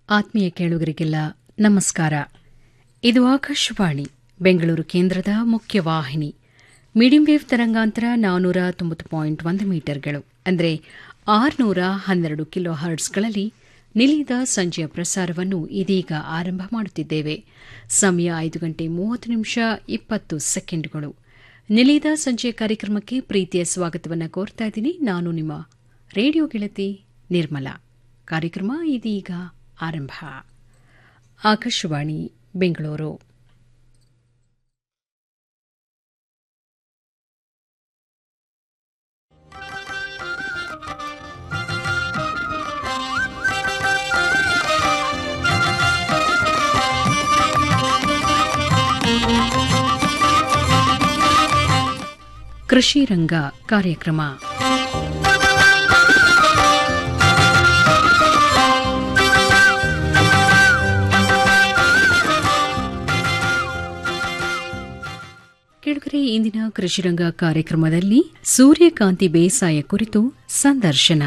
ಆತ್ಮೀಯ ಕೇಳುಗರಿಗೆಲ್ಲ ನಮಸ್ಕಾರ ಇದು ಆಕಾಶವಾಣಿ ಬೆಂಗಳೂರು ಕೇಂದ್ರದ ಮುಖ್ಯವಾಹಿನಿ ಮೀಡಿಯಂ ವೇವ್ ತರಂಗಾಂತರ ನಾನೂರ ತೊಂಬತ್ತು ಪಾಯಿಂಟ್ ಒಂದು ಮೀಟರ್ಗಳು ಅಂದರೆ ಆರುನೂರ ಹನ್ನೆರಡು ಕಿಲೋ ಹರ್ಟ್ಸ್ಗಳಲ್ಲಿ ನಿಲಿದ ಸಂಜೆಯ ಪ್ರಸಾರವನ್ನು ಇದೀಗ ಆರಂಭ ಮಾಡುತ್ತಿದ್ದೇವೆ ಸಮಯ ಐದು ಗಂಟೆ ಮೂವತ್ತು ನಿಮಿಷ ಇಪ್ಪತ್ತು ಸೆಕೆಂಡ್ಗಳು ನಿಲಿದ ಸಂಜೆಯ ಕಾರ್ಯಕ್ರಮಕ್ಕೆ ಪ್ರೀತಿಯ ಸ್ವಾಗತವನ್ನು ಕೋರ್ತಾ ಇದ್ದೀನಿ ನಾನು ನಿಮ್ಮ ರೇಡಿಯೋ ಗೆಳತಿ ನಿರ್ಮಲಾ ಕಾರ್ಯಕ್ರಮ ಇದೀಗ ಆರಂಭ ಆಕಾಶವಾಣಿ ಬೆಂಗಳೂರು ಕೃಷಿ ರಂಗ ಕಾರ್ಯಕ್ರಮ ಕೆಳಗರೆ ಇಂದಿನ ಕೃಷಿರಂಗ ಕಾರ್ಯಕ್ರಮದಲ್ಲಿ ಸೂರ್ಯಕಾಂತಿ ಬೇಸಾಯ ಕುರಿತು ಸಂದರ್ಶನ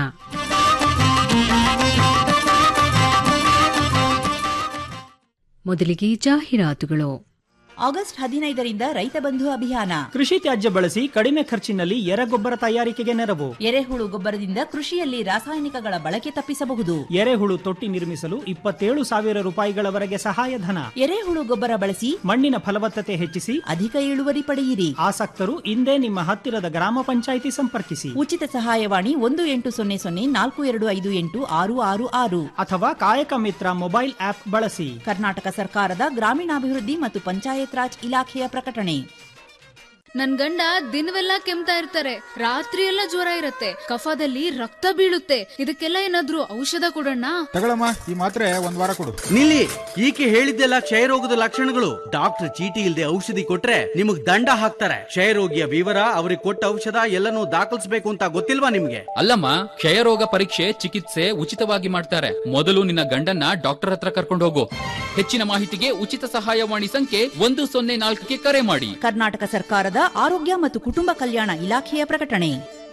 ಮೊದಲಿಗೆ ಜಾಹೀರಾತುಗಳು ಆಗಸ್ಟ್ ಹದಿನೈದರಿಂದ ರೈತ ಬಂಧು ಅಭಿಯಾನ ಕೃಷಿ ತ್ಯಾಜ್ಯ ಬಳಸಿ ಕಡಿಮೆ ಖರ್ಚಿನಲ್ಲಿ ಎರೆಗೊಬ್ಬರ ತಯಾರಿಕೆಗೆ ನೆರವು ಎರೆಹುಳು ಗೊಬ್ಬರದಿಂದ ಕೃಷಿಯಲ್ಲಿ ರಾಸಾಯನಿಕಗಳ ಬಳಕೆ ತಪ್ಪಿಸಬಹುದು ಎರೆಹುಳು ತೊಟ್ಟಿ ನಿರ್ಮಿಸಲು ಇಪ್ಪತ್ತೇಳು ಸಾವಿರ ರೂಪಾಯಿಗಳವರೆಗೆ ಸಹಾಯಧನ ಎರೆಹುಳು ಗೊಬ್ಬರ ಬಳಸಿ ಮಣ್ಣಿನ ಫಲವತ್ತತೆ ಹೆಚ್ಚಿಸಿ ಅಧಿಕ ಇಳುವರಿ ಪಡೆಯಿರಿ ಆಸಕ್ತರು ಇಂದೇ ನಿಮ್ಮ ಹತ್ತಿರದ ಗ್ರಾಮ ಪಂಚಾಯಿತಿ ಸಂಪರ್ಕಿಸಿ ಉಚಿತ ಸಹಾಯವಾಣಿ ಒಂದು ಎಂಟು ಸೊನ್ನೆ ಸೊನ್ನೆ ನಾಲ್ಕು ಎರಡು ಐದು ಎಂಟು ಆರು ಆರು ಆರು ಅಥವಾ ಕಾಯಕ ಮಿತ್ರ ಮೊಬೈಲ್ ಆಪ್ ಬಳಸಿ ಕರ್ನಾಟಕ ಸರ್ಕಾರದ ಗ್ರಾಮೀಣಾಭಿವೃದ್ಧಿ ಮತ್ತು ಪಂಚಾಯತ್ ರಾಜ್ ಇಲಾಖೆಯ ಪ್ರಕಟಣೆ ನನ್ ಗಂಡ ದಿನವೆಲ್ಲ ಕೆಮ್ತಾ ಇರ್ತಾರೆ ರಾತ್ರಿ ಎಲ್ಲ ಜ್ವರ ಇರತ್ತೆ ಕಫದಲ್ಲಿ ರಕ್ತ ಬೀಳುತ್ತೆ ಇದಕ್ಕೆಲ್ಲ ಏನಾದ್ರೂ ಔಷಧ ಕೊಡೋಣ ತಗೊಳಮ್ಮ ಈ ಮಾತ್ರೆ ಒಂದ್ ವಾರ ಕೊಡು ನಿಲ್ಲಿ ಈಕೆ ಹೇಳಿದ್ದೆಲ್ಲ ಕ್ಷಯರೋಗದ ಲಕ್ಷಣಗಳು ಡಾಕ್ಟರ್ ಚೀಟಿ ಇಲ್ಲದೆ ಔಷಧಿ ಕೊಟ್ರೆ ನಿಮಗ್ ದಂಡ ಹಾಕ್ತಾರೆ ಕ್ಷಯರೋಗಿಯ ವಿವರ ಅವ್ರಿಗೆ ಕೊಟ್ಟ ಔಷಧ ಎಲ್ಲನೂ ದಾಖಲಿಸಬೇಕು ಅಂತ ಗೊತ್ತಿಲ್ವಾ ನಿಮ್ಗೆ ಅಲ್ಲಮ್ಮ ಕ್ಷಯರೋಗ ಪರೀಕ್ಷೆ ಚಿಕಿತ್ಸೆ ಉಚಿತವಾಗಿ ಮಾಡ್ತಾರೆ ಮೊದಲು ನಿನ್ನ ಗಂಡನ್ನ ಡಾಕ್ಟರ್ ಹತ್ರ ಕರ್ಕೊಂಡು ಹೋಗು ಹೆಚ್ಚಿನ ಮಾಹಿತಿಗೆ ಉಚಿತ ಸಹಾಯವಾಣಿ ಸಂಖ್ಯೆ ಒಂದು ಸೊನ್ನೆ ನಾಲ್ಕಕ್ಕೆ ಕರೆ ಮಾಡಿ ಕರ್ನಾಟಕ ಸರ್ಕಾರದ ಆರೋಗ್ಯ ಮತ್ತು ಕುಟುಂಬ ಕಲ್ಯಾಣ ಇಲಾಖೆಯ ಪ್ರಕಟಣೆ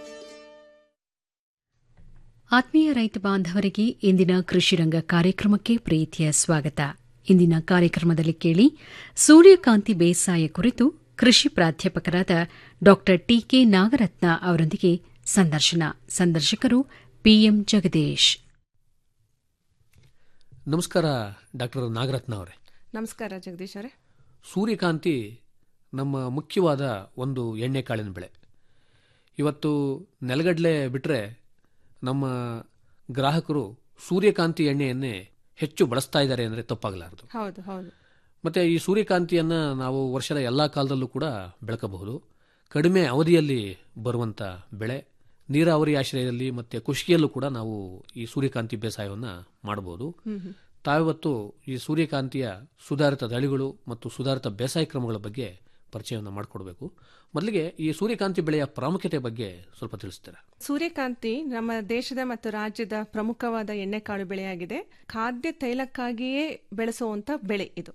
ಆತ್ಮೀಯ ರೈತ ಬಾಂಧವರಿಗೆ ಇಂದಿನ ಕೃಷಿರಂಗ ಕಾರ್ಯಕ್ರಮಕ್ಕೆ ಪ್ರೀತಿಯ ಸ್ವಾಗತ ಇಂದಿನ ಕಾರ್ಯಕ್ರಮದಲ್ಲಿ ಕೇಳಿ ಸೂರ್ಯಕಾಂತಿ ಬೇಸಾಯ ಕುರಿತು ಕೃಷಿ ಪ್ರಾಧ್ಯಾಪಕರಾದ ಡಾ ಟಿಕೆ ನಾಗರತ್ನ ಅವರೊಂದಿಗೆ ಸಂದರ್ಶನ ಸಂದರ್ಶಕರು ಪಿಎಂ ಜಗದೀಶ್ ನಮಸ್ಕಾರ ಡಾಕ್ಟರ್ ನಾಗರತ್ನ ಅವರೇ ನಮಸ್ಕಾರ ಜಗದೀಶ್ ಅವರೇ ಸೂರ್ಯಕಾಂತಿ ನಮ್ಮ ಮುಖ್ಯವಾದ ಒಂದು ಎಣ್ಣೆ ಕಾಳಿನ ಬೆಳೆ ಇವತ್ತು ನೆಲಗಡಲೆ ಬಿಟ್ಟರೆ ನಮ್ಮ ಗ್ರಾಹಕರು ಸೂರ್ಯಕಾಂತಿ ಎಣ್ಣೆಯನ್ನೇ ಹೆಚ್ಚು ಬಳಸ್ತಾ ಇದ್ದಾರೆ ಅಂದರೆ ತಪ್ಪಾಗಲಾರದು ಹೌದು ಹೌದು ಮತ್ತು ಈ ಸೂರ್ಯಕಾಂತಿಯನ್ನು ನಾವು ವರ್ಷದ ಎಲ್ಲ ಕಾಲದಲ್ಲೂ ಕೂಡ ಬೆಳಕಬಹುದು ಕಡಿಮೆ ಅವಧಿಯಲ್ಲಿ ಬರುವಂಥ ಬೆಳೆ ನೀರಾವರಿ ಆಶ್ರಯದಲ್ಲಿ ಮತ್ತು ಖುಷಿಯಲ್ಲೂ ಕೂಡ ನಾವು ಈ ಸೂರ್ಯಕಾಂತಿ ಬೇಸಾಯವನ್ನು ಮಾಡಬಹುದು ತಾವಿವತ್ತು ಈ ಸೂರ್ಯಕಾಂತಿಯ ಸುಧಾರಿತ ತಳಿಗಳು ಮತ್ತು ಸುಧಾರಿತ ಬೇಸಾಯ ಕ್ರಮಗಳ ಬಗ್ಗೆ ಪರಿಚಯವನ್ನು ಮಾಡಿಕೊಡ್ಬೇಕು ಮೊದಲಿಗೆ ಈ ಸೂರ್ಯಕಾಂತಿ ಬೆಳೆಯ ಪ್ರಾಮುಖ್ಯತೆ ಬಗ್ಗೆ ಸ್ವಲ್ಪ ತಿಳಿಸ್ತೀರಾ ಸೂರ್ಯಕಾಂತಿ ನಮ್ಮ ದೇಶದ ಮತ್ತು ರಾಜ್ಯದ ಪ್ರಮುಖವಾದ ಎಣ್ಣೆಕಾಳು ಬೆಳೆಯಾಗಿದೆ ಖಾದ್ಯ ತೈಲಕ್ಕಾಗಿಯೇ ಬೆಳೆಸುವಂತ ಬೆಳೆ ಇದು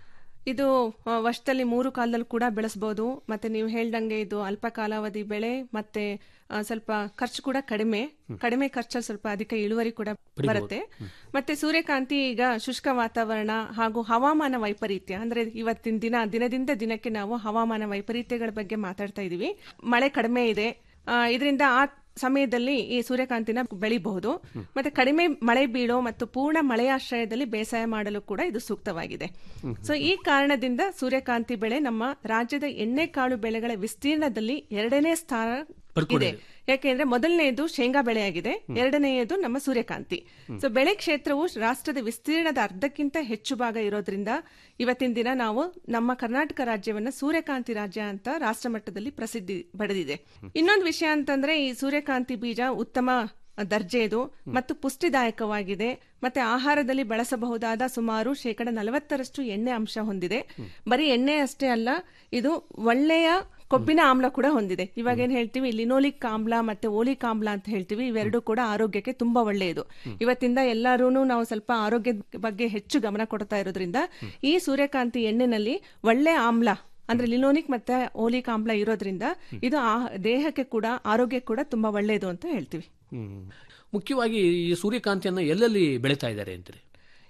ಇದು ಆ, ವರ್ಷದಲ್ಲಿ ಮೂರು ಕಾಲದಲ್ಲಿ ಕೂಡ ಬೆಳೆಸಬಹುದು ಮತ್ತೆ ನೀವು ಹೇಳ್ದಂಗೆ ಇದು ಅಲ್ಪ ಕಾಲಾವಧಿ ಬೆಳೆ ಮತ್ತೆ ಆ, ಸ್ವಲ್ಪ ಖರ್ಚು ಕೂಡ ಕಡಿಮೆ ಕಡಿಮೆ ಖರ್ಚಲ್ಲಿ ಸ್ವಲ್ಪ ಅಧಿಕ ಇಳುವರಿ ಕೂಡ ಬರುತ್ತೆ ಮತ್ತೆ ಸೂರ್ಯಕಾಂತಿ ಈಗ ಶುಷ್ಕ ವಾತಾವರಣ ಹಾಗೂ ಹವಾಮಾನ ವೈಪರೀತ್ಯ ಅಂದ್ರೆ ಇವತ್ತಿನ ದಿನ ದಿನದಿಂದ ದಿನಕ್ಕೆ ನಾವು ಹವಾಮಾನ ವೈಪರೀತ್ಯಗಳ ಬಗ್ಗೆ ಮಾತಾಡ್ತಾ ಇದೀವಿ ಮಳೆ ಕಡಿಮೆ ಇದೆ ಇದರಿಂದ ಆ ಸಮಯದಲ್ಲಿ ಈ ಸೂರ್ಯಕಾಂತಿನ ಬೆಳಿಬಹುದು ಮತ್ತೆ ಕಡಿಮೆ ಮಳೆ ಬೀಳೋ ಮತ್ತು ಪೂರ್ಣ ಮಳೆಯಾಶ್ರಯದಲ್ಲಿ ಬೇಸಾಯ ಮಾಡಲು ಕೂಡ ಇದು ಸೂಕ್ತವಾಗಿದೆ ಸೊ ಈ ಕಾರಣದಿಂದ ಸೂರ್ಯಕಾಂತಿ ಬೆಳೆ ನಮ್ಮ ರಾಜ್ಯದ ಎಣ್ಣೆಕಾಳು ಬೆಳೆಗಳ ವಿಸ್ತೀರ್ಣದಲ್ಲಿ ಎರಡನೇ ಸ್ಥಾನ ಇದೆ ಯಾಕೆಂದ್ರೆ ಮೊದಲನೆಯದು ಶೇಂಗಾ ಬೆಳೆಯಾಗಿದೆ ಎರಡನೆಯದು ನಮ್ಮ ಸೂರ್ಯಕಾಂತಿ ಸೊ ಬೆಳೆ ಕ್ಷೇತ್ರವು ರಾಷ್ಟ್ರದ ವಿಸ್ತೀರ್ಣದ ಅರ್ಧಕ್ಕಿಂತ ಹೆಚ್ಚು ಭಾಗ ಇರೋದ್ರಿಂದ ಇವತ್ತಿನ ದಿನ ನಾವು ನಮ್ಮ ಕರ್ನಾಟಕ ರಾಜ್ಯವನ್ನ ಸೂರ್ಯಕಾಂತಿ ರಾಜ್ಯ ಅಂತ ರಾಷ್ಟ್ರ ಮಟ್ಟದಲ್ಲಿ ಪ್ರಸಿದ್ಧಿ ಪಡೆದಿದೆ ಇನ್ನೊಂದು ವಿಷಯ ಅಂತಂದ್ರೆ ಈ ಸೂರ್ಯಕಾಂತಿ ಬೀಜ ಉತ್ತಮ ದರ್ಜೆದು ಮತ್ತು ಪುಷ್ಟಿದಾಯಕವಾಗಿದೆ ಮತ್ತೆ ಆಹಾರದಲ್ಲಿ ಬಳಸಬಹುದಾದ ಸುಮಾರು ಶೇಕಡ ನಲವತ್ತರಷ್ಟು ಎಣ್ಣೆ ಅಂಶ ಹೊಂದಿದೆ ಬರೀ ಎಣ್ಣೆ ಅಷ್ಟೇ ಅಲ್ಲ ಇದು ಒಳ್ಳೆಯ ಕೊಬ್ಬಿನ ಆಮ್ಲ ಕೂಡ ಹೊಂದಿದೆ ಇವಾಗ ಏನ್ ಹೇಳ್ತೀವಿ ಲಿನೋಲಿಕ್ ಆಮ್ಲ ಮತ್ತೆ ಓಲಿಕ್ ಆಮ್ಲ ಅಂತ ಹೇಳ್ತೀವಿ ಇವೆರಡು ಕೂಡ ಆರೋಗ್ಯಕ್ಕೆ ತುಂಬಾ ಒಳ್ಳೆಯದು ಇವತ್ತಿಂದ ಎಲ್ಲರೂ ನಾವು ಸ್ವಲ್ಪ ಆರೋಗ್ಯದ ಬಗ್ಗೆ ಹೆಚ್ಚು ಗಮನ ಕೊಡ್ತಾ ಇರೋದ್ರಿಂದ ಈ ಸೂರ್ಯಕಾಂತಿ ಎಣ್ಣೆನಲ್ಲಿ ಒಳ್ಳೆ ಆಮ್ಲ ಅಂದ್ರೆ ಲಿನೋನಿಕ್ ಮತ್ತೆ ಓಲಿಕ್ ಆಮ್ಲ ಇರೋದ್ರಿಂದ ಇದು ಆ- ದೇಹಕ್ಕೆ ಕೂಡ ಆರೋಗ್ಯಕ್ಕೆ ಕೂಡ ತುಂಬಾ ಒಳ್ಳೆಯದು ಅಂತ ಹೇಳ್ತೀವಿ ಮುಖ್ಯವಾಗಿ ಈ ಸೂರ್ಯಕಾಂತಿಯನ್ನು ಎಲ್ಲೆಲ್ಲಿ ಬೆಳೀತಾ ಇದ್ದಾರೆ ಅಂತೀರಿ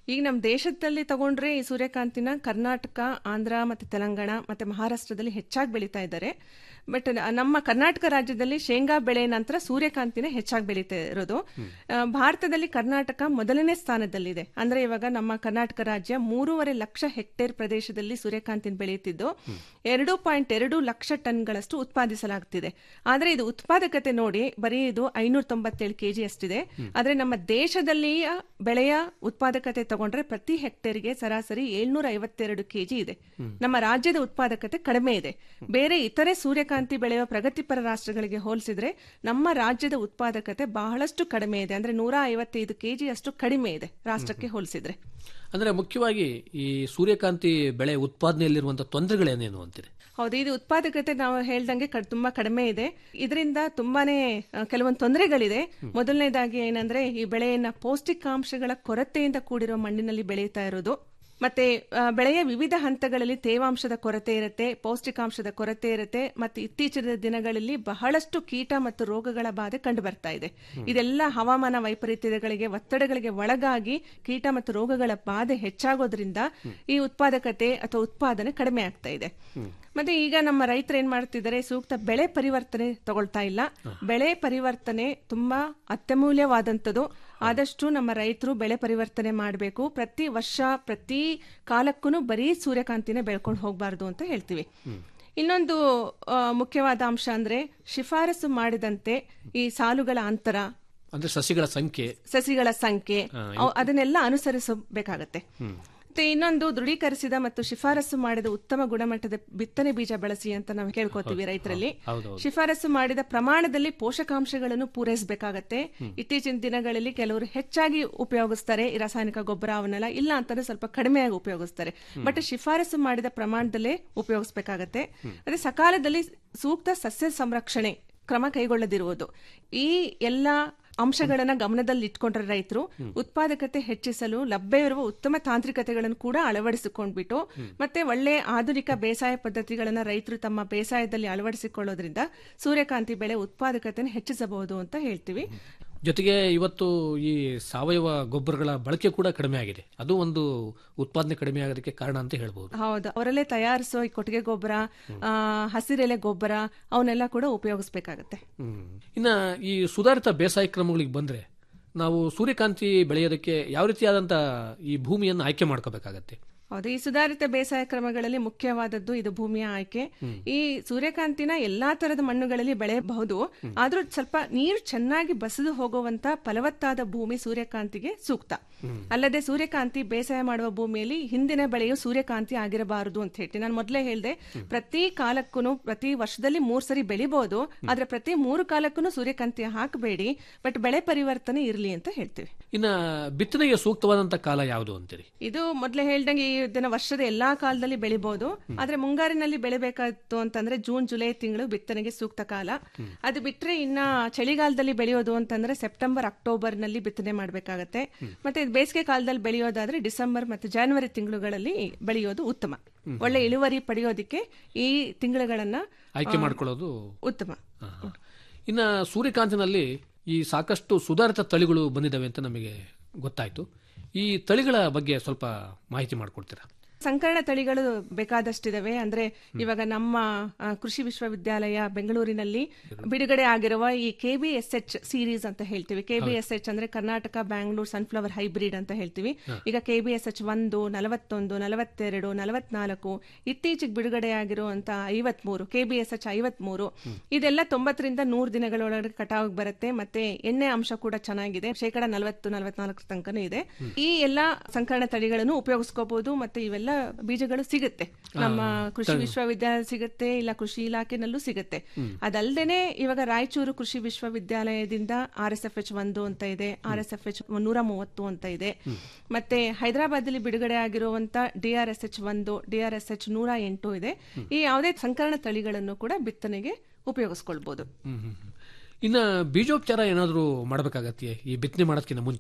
ಈಗ ನಮ್ಮ ದೇಶದಲ್ಲಿ ತಗೊಂಡ್ರೆ ಈ ಸೂರ್ಯಕಾಂತಿನ ಕರ್ನಾಟಕ ಆಂಧ್ರ ಮತ್ತೆ ತೆಲಂಗಾಣ ಮತ್ತೆ ಮಹಾರಾಷ್ಟ್ರದಲ್ಲಿ ಹೆಚ್ಚಾಗಿ ಬೆಳೀತಾ ಇದ್ದಾರೆ ಬಟ್ ನಮ್ಮ ಕರ್ನಾಟಕ ರಾಜ್ಯದಲ್ಲಿ ಶೇಂಗಾ ಬೆಳೆ ನಂತರ ಸೂರ್ಯಕಾಂತಿನೇ ಹೆಚ್ಚಾಗಿ ಬೆಳೀತಾ ಇರೋದು ಆ, ಭಾರತದಲ್ಲಿ ಕರ್ನಾಟಕ ಮೊದಲನೇ ಸ್ಥಾನದಲ್ಲಿದೆ ಅಂದ್ರೆ ಇವಾಗ ನಮ್ಮ ಕರ್ನಾಟಕ ರಾಜ್ಯ ಮೂರುವರೆ ಲಕ್ಷ ಹೆಕ್ಟೇರ್ ಪ್ರದೇಶದಲ್ಲಿ ಸೂರ್ಯಕಾಂತಿನ ಬೆಳೆಯುತ್ತಿದ್ದು ಎರಡು ಪಾಯಿಂಟ್ ಎರಡು ಲಕ್ಷ ಟನ್ಗಳಷ್ಟು ಉತ್ಪಾದಿಸಲಾಗುತ್ತಿದೆ ಆದ್ರೆ ಇದು ಉತ್ಪಾದಕತೆ ನೋಡಿ ಬರೀ ಇದು ಐನೂರ ತೊಂಬತ್ತೇಳು ಕೆಜಿ ಅಷ್ಟಿದೆ ಆದ್ರೆ ನಮ್ಮ ದೇಶದಲ್ಲಿಯ ಬೆಳೆಯ ಉತ್ಪಾದಕತೆ ತಗೊಂಡ್ರೆ ಪ್ರತಿ ಹೆಕ್ಟೇರ್ಗೆ ಸರಾಸರಿ ಏಳ್ನೂರ ಐವತ್ತೆರಡು ಕೆಜಿ ಇದೆ ನಮ್ಮ ರಾಜ್ಯದ ಉತ್ಪಾದಕತೆ ಕಡಿಮೆ ಇದೆ ಬೇರೆ ಇತರೆ ಸೂರ್ಯಕಾಂತಿ ಬೆಳೆಯುವ ಪ್ರಗತಿಪರ ರಾಷ್ಟ್ರಗಳಿಗೆ ಹೋಲಿಸಿದ್ರೆ ನಮ್ಮ ರಾಜ್ಯದ ಉತ್ಪಾದಕತೆ ಬಹಳಷ್ಟು ಕಡಿಮೆ ಇದೆ ಅಂದ್ರೆ ನೂರ ಐವತ್ತೈದು ಕೆಜಿ ಅಷ್ಟು ಕಡಿಮೆ ಇದೆ ರಾಷ್ಟ್ರಕ್ಕೆ ಹೋಲಿಸಿದ್ರೆ ಅಂದ್ರೆ ಮುಖ್ಯವಾಗಿ ಈ ಸೂರ್ಯಕಾಂತಿ ಬೆಳೆ ಉತ್ಪಾದನೆಯಲ್ಲಿರುವಂತಹ ತೊಂದರೆಗಳೇನೇನು ಅಂತೀರಿ ಹೌದು ಇದು ಉತ್ಪಾದಕತೆ ನಾವು ಹೇಳ್ದಂಗೆ ಕಡ್- ತುಂಬಾ ಕಡಿಮೆ ಇದೆ ಇದರಿಂದ ತುಂಬಾನೇ ಆ, ಕೆಲವೊಂದು ತೊಂದರೆಗಳಿದೆ ಮೊದಲನೇದಾಗಿ ಏನಂದ್ರೆ ಈ ಬೆಳೆಯನ್ನ ಪೌಷ್ಟಿಕಾಂಶಗಳ ಕೊರತೆಯಿಂದ ಕೂಡಿರೋ ಮಣ್ಣಿನಲ್ಲಿ ಬೆಳೀತಾ ಇರೋದು ಮತ್ತೆ ಆ, ಬೆಳೆಯ ವಿವಿಧ ಹಂತಗಳಲ್ಲಿ ತೇವಾಂಶದ ಕೊರತೆ ಇರುತ್ತೆ ಪೌಷ್ಟಿಕಾಂಶದ ಕೊರತೆ ಇರುತ್ತೆ ಮತ್ತೆ ಇತ್ತೀಚಿನ ದಿನಗಳಲ್ಲಿ ಬಹಳಷ್ಟು ಕೀಟ ಮತ್ತು ರೋಗಗಳ ಬಾಧೆ ಕಂಡು ಬರ್ತಾ ಇದೆ ಇದೆಲ್ಲ ಹವಾಮಾನ ವೈಪರೀತ್ಯಗಳಿಗೆ ಒತ್ತಡಗಳಿಗೆ ಒಳಗಾಗಿ ಕೀಟ ಮತ್ತು ರೋಗಗಳ ಬಾಧೆ ಹೆಚ್ಚಾಗೋದ್ರಿಂದ ಈ ಉತ್ಪಾದಕತೆ ಅಥವಾ ಉತ್ಪಾದನೆ ಕಡಿಮೆ ಆಗ್ತಾ ಇದೆ ಮತ್ತೆ ಈಗ ನಮ್ಮ ರೈತರು ಏನ್ ಮಾಡ್ತಿದ್ದಾರೆ ಸೂಕ್ತ ಬೆಳೆ ಪರಿವರ್ತನೆ ತಗೊಳ್ತಾ ಇಲ್ಲ ಬೆಳೆ ಪರಿವರ್ತನೆ ತುಂಬಾ ಅತ್ಯಮೂಲ್ಯವಾದಂಥದ್ದು ಆದಷ್ಟು ನಮ್ಮ ರೈತರು ಬೆಳೆ ಪರಿವರ್ತನೆ ಮಾಡಬೇಕು ಪ್ರತಿ ವರ್ಷ ಪ್ರತಿ ಕಾಲಕ್ಕೂ ಬರೀ ಸೂರ್ಯಕಾಂತಿನೇ ಬೆಳ್ಕೊಂಡು ಹೋಗಬಾರ್ದು ಅಂತ ಹೇಳ್ತೀವಿ ಇನ್ನೊಂದು ಆ, ಮುಖ್ಯವಾದ ಅಂಶ ಅಂದ್ರೆ ಶಿಫಾರಸು ಮಾಡಿದಂತೆ ಈ ಸಾಲುಗಳ ಅಂತರ ಅಂದ್ರೆ ಸಸಿಗಳ ಸಂಖ್ಯೆ ಸಸಿಗಳ ಸಂಖ್ಯೆ ಅವ್- ಅದನ್ನೆಲ್ಲ ಅನುಸರಿಸಬೇಕಾಗತ್ತೆ ಮತ್ತೆ ಇನ್ನೊಂದು ದೃಢೀಕರಿಸಿದ ಮತ್ತು ಶಿಫಾರಸು ಮಾಡಿದ ಉತ್ತಮ ಗುಣಮಟ್ಟದ ಬಿತ್ತನೆ ಬೀಜ ಬಳಸಿ ಅಂತ ನಾವು ಕೇಳ್ಕೊತೀವಿ ರೈತರಲ್ಲಿ ಹೌದೌದು. ಶಿಫಾರಸು ಮಾಡಿದ ಪ್ರಮಾಣದಲ್ಲಿ ಪೋಷಕಾಂಶಗಳನ್ನು ಪೂರೈಸಬೇಕಾಗತ್ತೆ ಇತ್ತೀಚಿನ ದಿನಗಳಲ್ಲಿ ಕೆಲವರು ಹೆಚ್ಚಾಗಿ ಉಪಯೋಗಿಸ್ತಾರೆ ಈ ರಾಸಾಯನಿಕ ಗೊಬ್ಬರ ಅವನ್ನೆಲ್ಲ ಇಲ್ಲ ಅಂತಂದ್ರೆ ಸ್ವಲ್ಪ ಕಡಿಮೆಯಾಗಿ ಉಪಯೋಗಿಸ್ತಾರೆ ಬಟ್ ಶಿಫಾರಸು ಮಾಡಿದ ಪ್ರಮಾಣದಲ್ಲೇ ಉಪಯೋಗಿಸಬೇಕಾಗತ್ತೆ ಅದೇ ಸಕಾಲದಲ್ಲಿ ಸೂಕ್ತ ಸಸ್ಯ ಸಂರಕ್ಷಣೆ ಕ್ರಮ ಕೈಗೊಳ್ಳದಿರುವುದು ಈ ಎಲ್ಲ ಅಂಶಗಳನ್ನ ಗಮನದಲ್ಲಿ ಇಟ್ಕೊಂಡ್ರೆ ರೈತರು ಉತ್ಪಾದಕತೆ ಹೆಚ್ಚಿಸಲು ಲಭ್ಯವಿರುವ ಉತ್ತಮ ತಾಂತ್ರಿಕತೆಗಳನ್ನು ಕೂಡ ಅಳವಡಿಸಿಕೊಂಡ್ಬಿಟ್ಟು ಮತ್ತೆ ಒಳ್ಳೆ ಆಧುನಿಕ ಬೇಸಾಯ ಪದ್ಧತಿಗಳನ್ನ ರೈತರು ತಮ್ಮ ಬೇಸಾಯದಲ್ಲಿ ಅಳವಡಿಸಿಕೊಳ್ಳೋದ್ರಿಂದ ಸೂರ್ಯಕಾಂತಿ ಬೆಳೆ ಉತ್ಪಾದಕತೆಯನ್ನು ಹೆಚ್ಚಿಸಬಹುದು ಅಂತ ಹೇಳ್ತೀವಿ ಜೊತೆಗೆ ಇವತ್ತು ಈ ಸಾವಯವ ಗೊಬ್ಬರಗಳ ಬಳಕೆ ಕೂಡ ಕಡಿಮೆ ಆಗಿದೆ ಅದು ಒಂದು ಉತ್ಪಾದನೆ ಕಡಿಮೆ ಆಗೋದಕ್ಕೆ ಕಾರಣ ಅಂತ ಹೇಳ್ಬೋದು ಹೌದು ಅವರಲ್ಲೇ ತಯಾರಿಸೋ ಈ ಕೊಟ್ಟಿಗೆ ಗೊಬ್ಬರ ಆ, ಹಸಿರೆಲೆ ಗೊಬ್ಬರ ಅವನ್ನೆಲ್ಲ ಕೂಡ ಉಪಯೋಗಿಸ್ಬೇಕಾಗತ್ತೆ ಹ್ಮ್. ಇನ್ನ ಈ ಸುಧಾರಿತ ಬೇಸಾಯ ಕ್ರಮಗಳಿಗೆ ಬಂದ್ರೆ ನಾವು ಸೂರ್ಯಕಾಂತಿ ಬೆಳೆಯೋದಕ್ಕೆ ಯಾವ ರೀತಿಯಾದಂತ ಈ ಭೂಮಿಯನ್ನು ಆಯ್ಕೆ ಮಾಡ್ಕೋಬೇಕಾಗತ್ತೆ ಹೌದು ಈ ಸುಧಾರಿತ ಬೇಸಾಯ ಕ್ರಮಗಳಲ್ಲಿ ಮುಖ್ಯವಾದದ್ದು ಇದು ಭೂಮಿಯ ಆಯ್ಕೆ ಈ ಸೂರ್ಯಕಾಂತಿನ ಎಲ್ಲಾ ತರದ ಮಣ್ಣುಗಳಲ್ಲಿ ಬೆಳೆಯಬಹುದು ಆದ್ರೂ ಸ್ವಲ್ಪ ನೀರು ಚೆನ್ನಾಗಿ ಬಸಿದು ಹೋಗುವಂತ ಫಲವತ್ತಾದ ಭೂಮಿ ಸೂರ್ಯಕಾಂತಿಗೆ ಸೂಕ್ತ ಅಲ್ಲದೆ ಸೂರ್ಯಕಾಂತಿ ಬೇಸಾಯ ಮಾಡುವ ಭೂಮಿಯಲ್ಲಿ ಹಿಂದಿನ ಬೆಳೆಯು ಸೂರ್ಯಕಾಂತಿ ಆಗಿರಬಾರದು ಅಂತ ಹೇಳ್ತೀನಿ ನಾನು ಮೊದಲೇ ಹೇಳಿದೆ ಪ್ರತಿ ಕಾಲಕ್ಕೂ ಪ್ರತಿ ವರ್ಷದಲ್ಲಿ ಮೂರ್ ಸರಿ ಬೆಳಿಬಹುದು ಆದ್ರೆ ಪ್ರತಿ ಮೂರು ಕಾಲಕ್ಕೂ ಸೂರ್ಯಕಾಂತಿ ಹಾಕಬೇಡಿ ಬಟ್ ಬೆಳೆ ಪರಿವರ್ತನೆ ಇರಲಿ ಅಂತ ಹೇಳ್ತೀವಿ ಇನ್ನ ಬಿತ್ತನೆಗೆ ಸೂಕ್ತವಾದಂತ ಕಾಲ ಯಾವುದು ಅಂತೀರಿ ಇದು ಮೊದಲೇ ಹೇಳ್ದಂಗೆ ಈ ದಿನ ವರ್ಷದ ಎಲ್ಲಾ ಕಾಲದಲ್ಲಿ ಬೆಳಿಬಹುದು ಆದ್ರೆ ಮುಂಗಾರಿನಲ್ಲಿ ಬೆಳಿಬೇಕಾಯ್ತು ಅಂತಂದ್ರೆ ಜೂನ್ ಜುಲೈ ತಿಂಗಳು ಬಿತ್ತನೆಗೆ ಸೂಕ್ತ ಕಾಲ ಅದು ಬಿಟ್ರೆ ಇನ್ನ ಚಳಿಗಾಲದಲ್ಲಿ ಬೆಳೆಯೋದು ಅಂತಂದ್ರೆ ಸೆಪ್ಟೆಂಬರ್ ಅಕ್ಟೋಬರ್ ನಲ್ಲಿ ಬಿತ್ತನೆ ಮಾಡಬೇಕಾಗತ್ತೆ ಮತ್ತೆ ಇದು ಬೇಸಿಗೆ ಕಾಲದಲ್ಲಿ ಬೆಳೆಯೋದಾದ್ರೆ ಡಿಸೆಂಬರ್ ಮತ್ತು ಜಾನ್ವರಿ ತಿಂಗಳುಗಳಲ್ಲಿ ಬೆಳೆಯೋದು ಉತ್ತಮ ಒಳ್ಳೆ ಇಳುವರಿ ಪಡೆಯೋದಿಕ್ಕೆ ಈ ತಿಂಗಳುಗಳನ್ನ ಆಯ್ಕೆ ಮಾಡ್ಕೊಳ್ಳೋದು ಉತ್ತಮ ಆಹಾ. ಇನ್ನ ಸೂರ್ಯಕಾಂತಿನಲ್ಲಿ ಈ ಸಾಕಷ್ಟು ಸುಧಾರಿತ ತಳಿಗಳು ಬಂದಿದ್ದಾವೆ ಅಂತ ನಮಗೆ ಗೊತ್ತಾಯ್ತು ಈ ತಳಿಗಳ ಬಗ್ಗೆ ಸ್ವಲ್ಪ ಮಾಹಿತಿ ಮಾಡಿಕೊಡ್ತೀರಾ ಸಂಕರಣ ತಳಿಗಳು ಬೇಕಾದಷ್ಟಿದಾವೆ ಅಂದ್ರೆ ಇವಾಗ ನಮ್ಮ ಆ, ಕೃಷಿ ವಿಶ್ವವಿದ್ಯಾಲಯ ಬೆಂಗಳೂರಿನಲ್ಲಿ ಬಿಡುಗಡೆ ಆಗಿರುವ ಈ K B S H series ಅಂತ ಹೇಳ್ತೀವಿ ಕೆ ಬಿ ಎಸ್ ಎಚ್ ಅಂದ್ರೆ ಕರ್ನಾಟಕ ಬ್ಯಾಂಗ್ಳೂರ್ ಸನ್ಫ್ಲವರ್ ಹೈಬ್ರಿಡ್ ಅಂತ ಹೇಳ್ತೀವಿ ಈಗ ಕೆ ಬಿ ಎಸ್ ಎಚ್ ಒಂದು ನಲವತ್ತೊಂದು ನಲವತ್ತೆರಡು ನಲವತ್ನಾಲ್ಕು ಇತ್ತೀಚೆಗೆ ಬಿಡುಗಡೆ ಆಗಿರುವಂತ ಐವತ್ಮೂರು ಕೆ ಬಿ ಎಸ್ ಎಚ್ ಐವತ್ಮೂರು ಇದೆಲ್ಲ ತೊಂಬತ್ತರಿಂದ ನೂರು ದಿನಗಳೊಳಗೆ ಕಟಾವ್ ಬರುತ್ತೆ ಮತ್ತೆ ಎಣ್ಣೆ ಅಂಶ ಕೂಡ ಚೆನ್ನಾಗಿದೆ ಶೇಕಡ ನಲವತ್ತು ನಲವತ್ನಾಲ್ಕು ತನಕನೂ ಇದೆ ಈ ಎಲ್ಲ ಸಂಕರಣ ತಳಿಗಳನ್ನು ಉಪಯೋಗಿಸ್ಕೋಬಹುದು ಮತ್ತೆ ಇವೆಲ್ಲ ಬೀಜಗಳು ಸಿಗುತ್ತೆ ನಮ್ಮ ಕೃಷಿ ವಿಶ್ವವಿದ್ಯಾಲಯ ಸಿಗುತ್ತೆ ಇಲ್ಲ ಕೃಷಿ ಇಲಾಖೆನಲ್ಲೂ ಸಿಗುತ್ತೆ ಅದಲ್ದೇನೆ ಇವಾಗ ರಾಯಚೂರು ಕೃಷಿ ವಿಶ್ವವಿದ್ಯಾಲಯದಿಂದ ಆರ್ ಎಸ್ ಎಫ್ ಎಚ್ ಒಂದು ಅಂತ ಇದೆ ಆರ್ ಎಸ್ ಎಫ್ ಎಚ್ ನೂರ ಮೂವತ್ತು ಅಂತ ಇದೆ ಮತ್ತೆ ಹೈದರಾಬಾದ್ ಅಲ್ಲಿ ಬಿಡುಗಡೆ ಆಗಿರುವಂತ ಡಿ ಆರ್ ಎಸ್ ಎಚ್ ಒಂದು ಡಿ ಆರ್ ಎಸ್ ಎಚ್ ನೂರ ಎಂಟು ಇದೆ ಈ ಯಾವುದೇ ಸಂಕರಣ ತಳಿಗಳನ್ನು ಕೂಡ ಬಿತ್ತನೆಗೆ ಉಪಯೋಗಿಸ್ಕೊಳ್ಬಹುದು ಹ್ಮ್ ಹ್ಮ್ ಹ್ಮ್. ಇನ್ನ ಬೀಜೋಪಚಾರ ಏನಾದರೂ ಮಾಡಬೇಕಾಗತ್ತೆ ಈ ಬಿತ್ತನೆ ಮಾಡೋದಕ್ಕಿಂತ ಮುಂಚೆ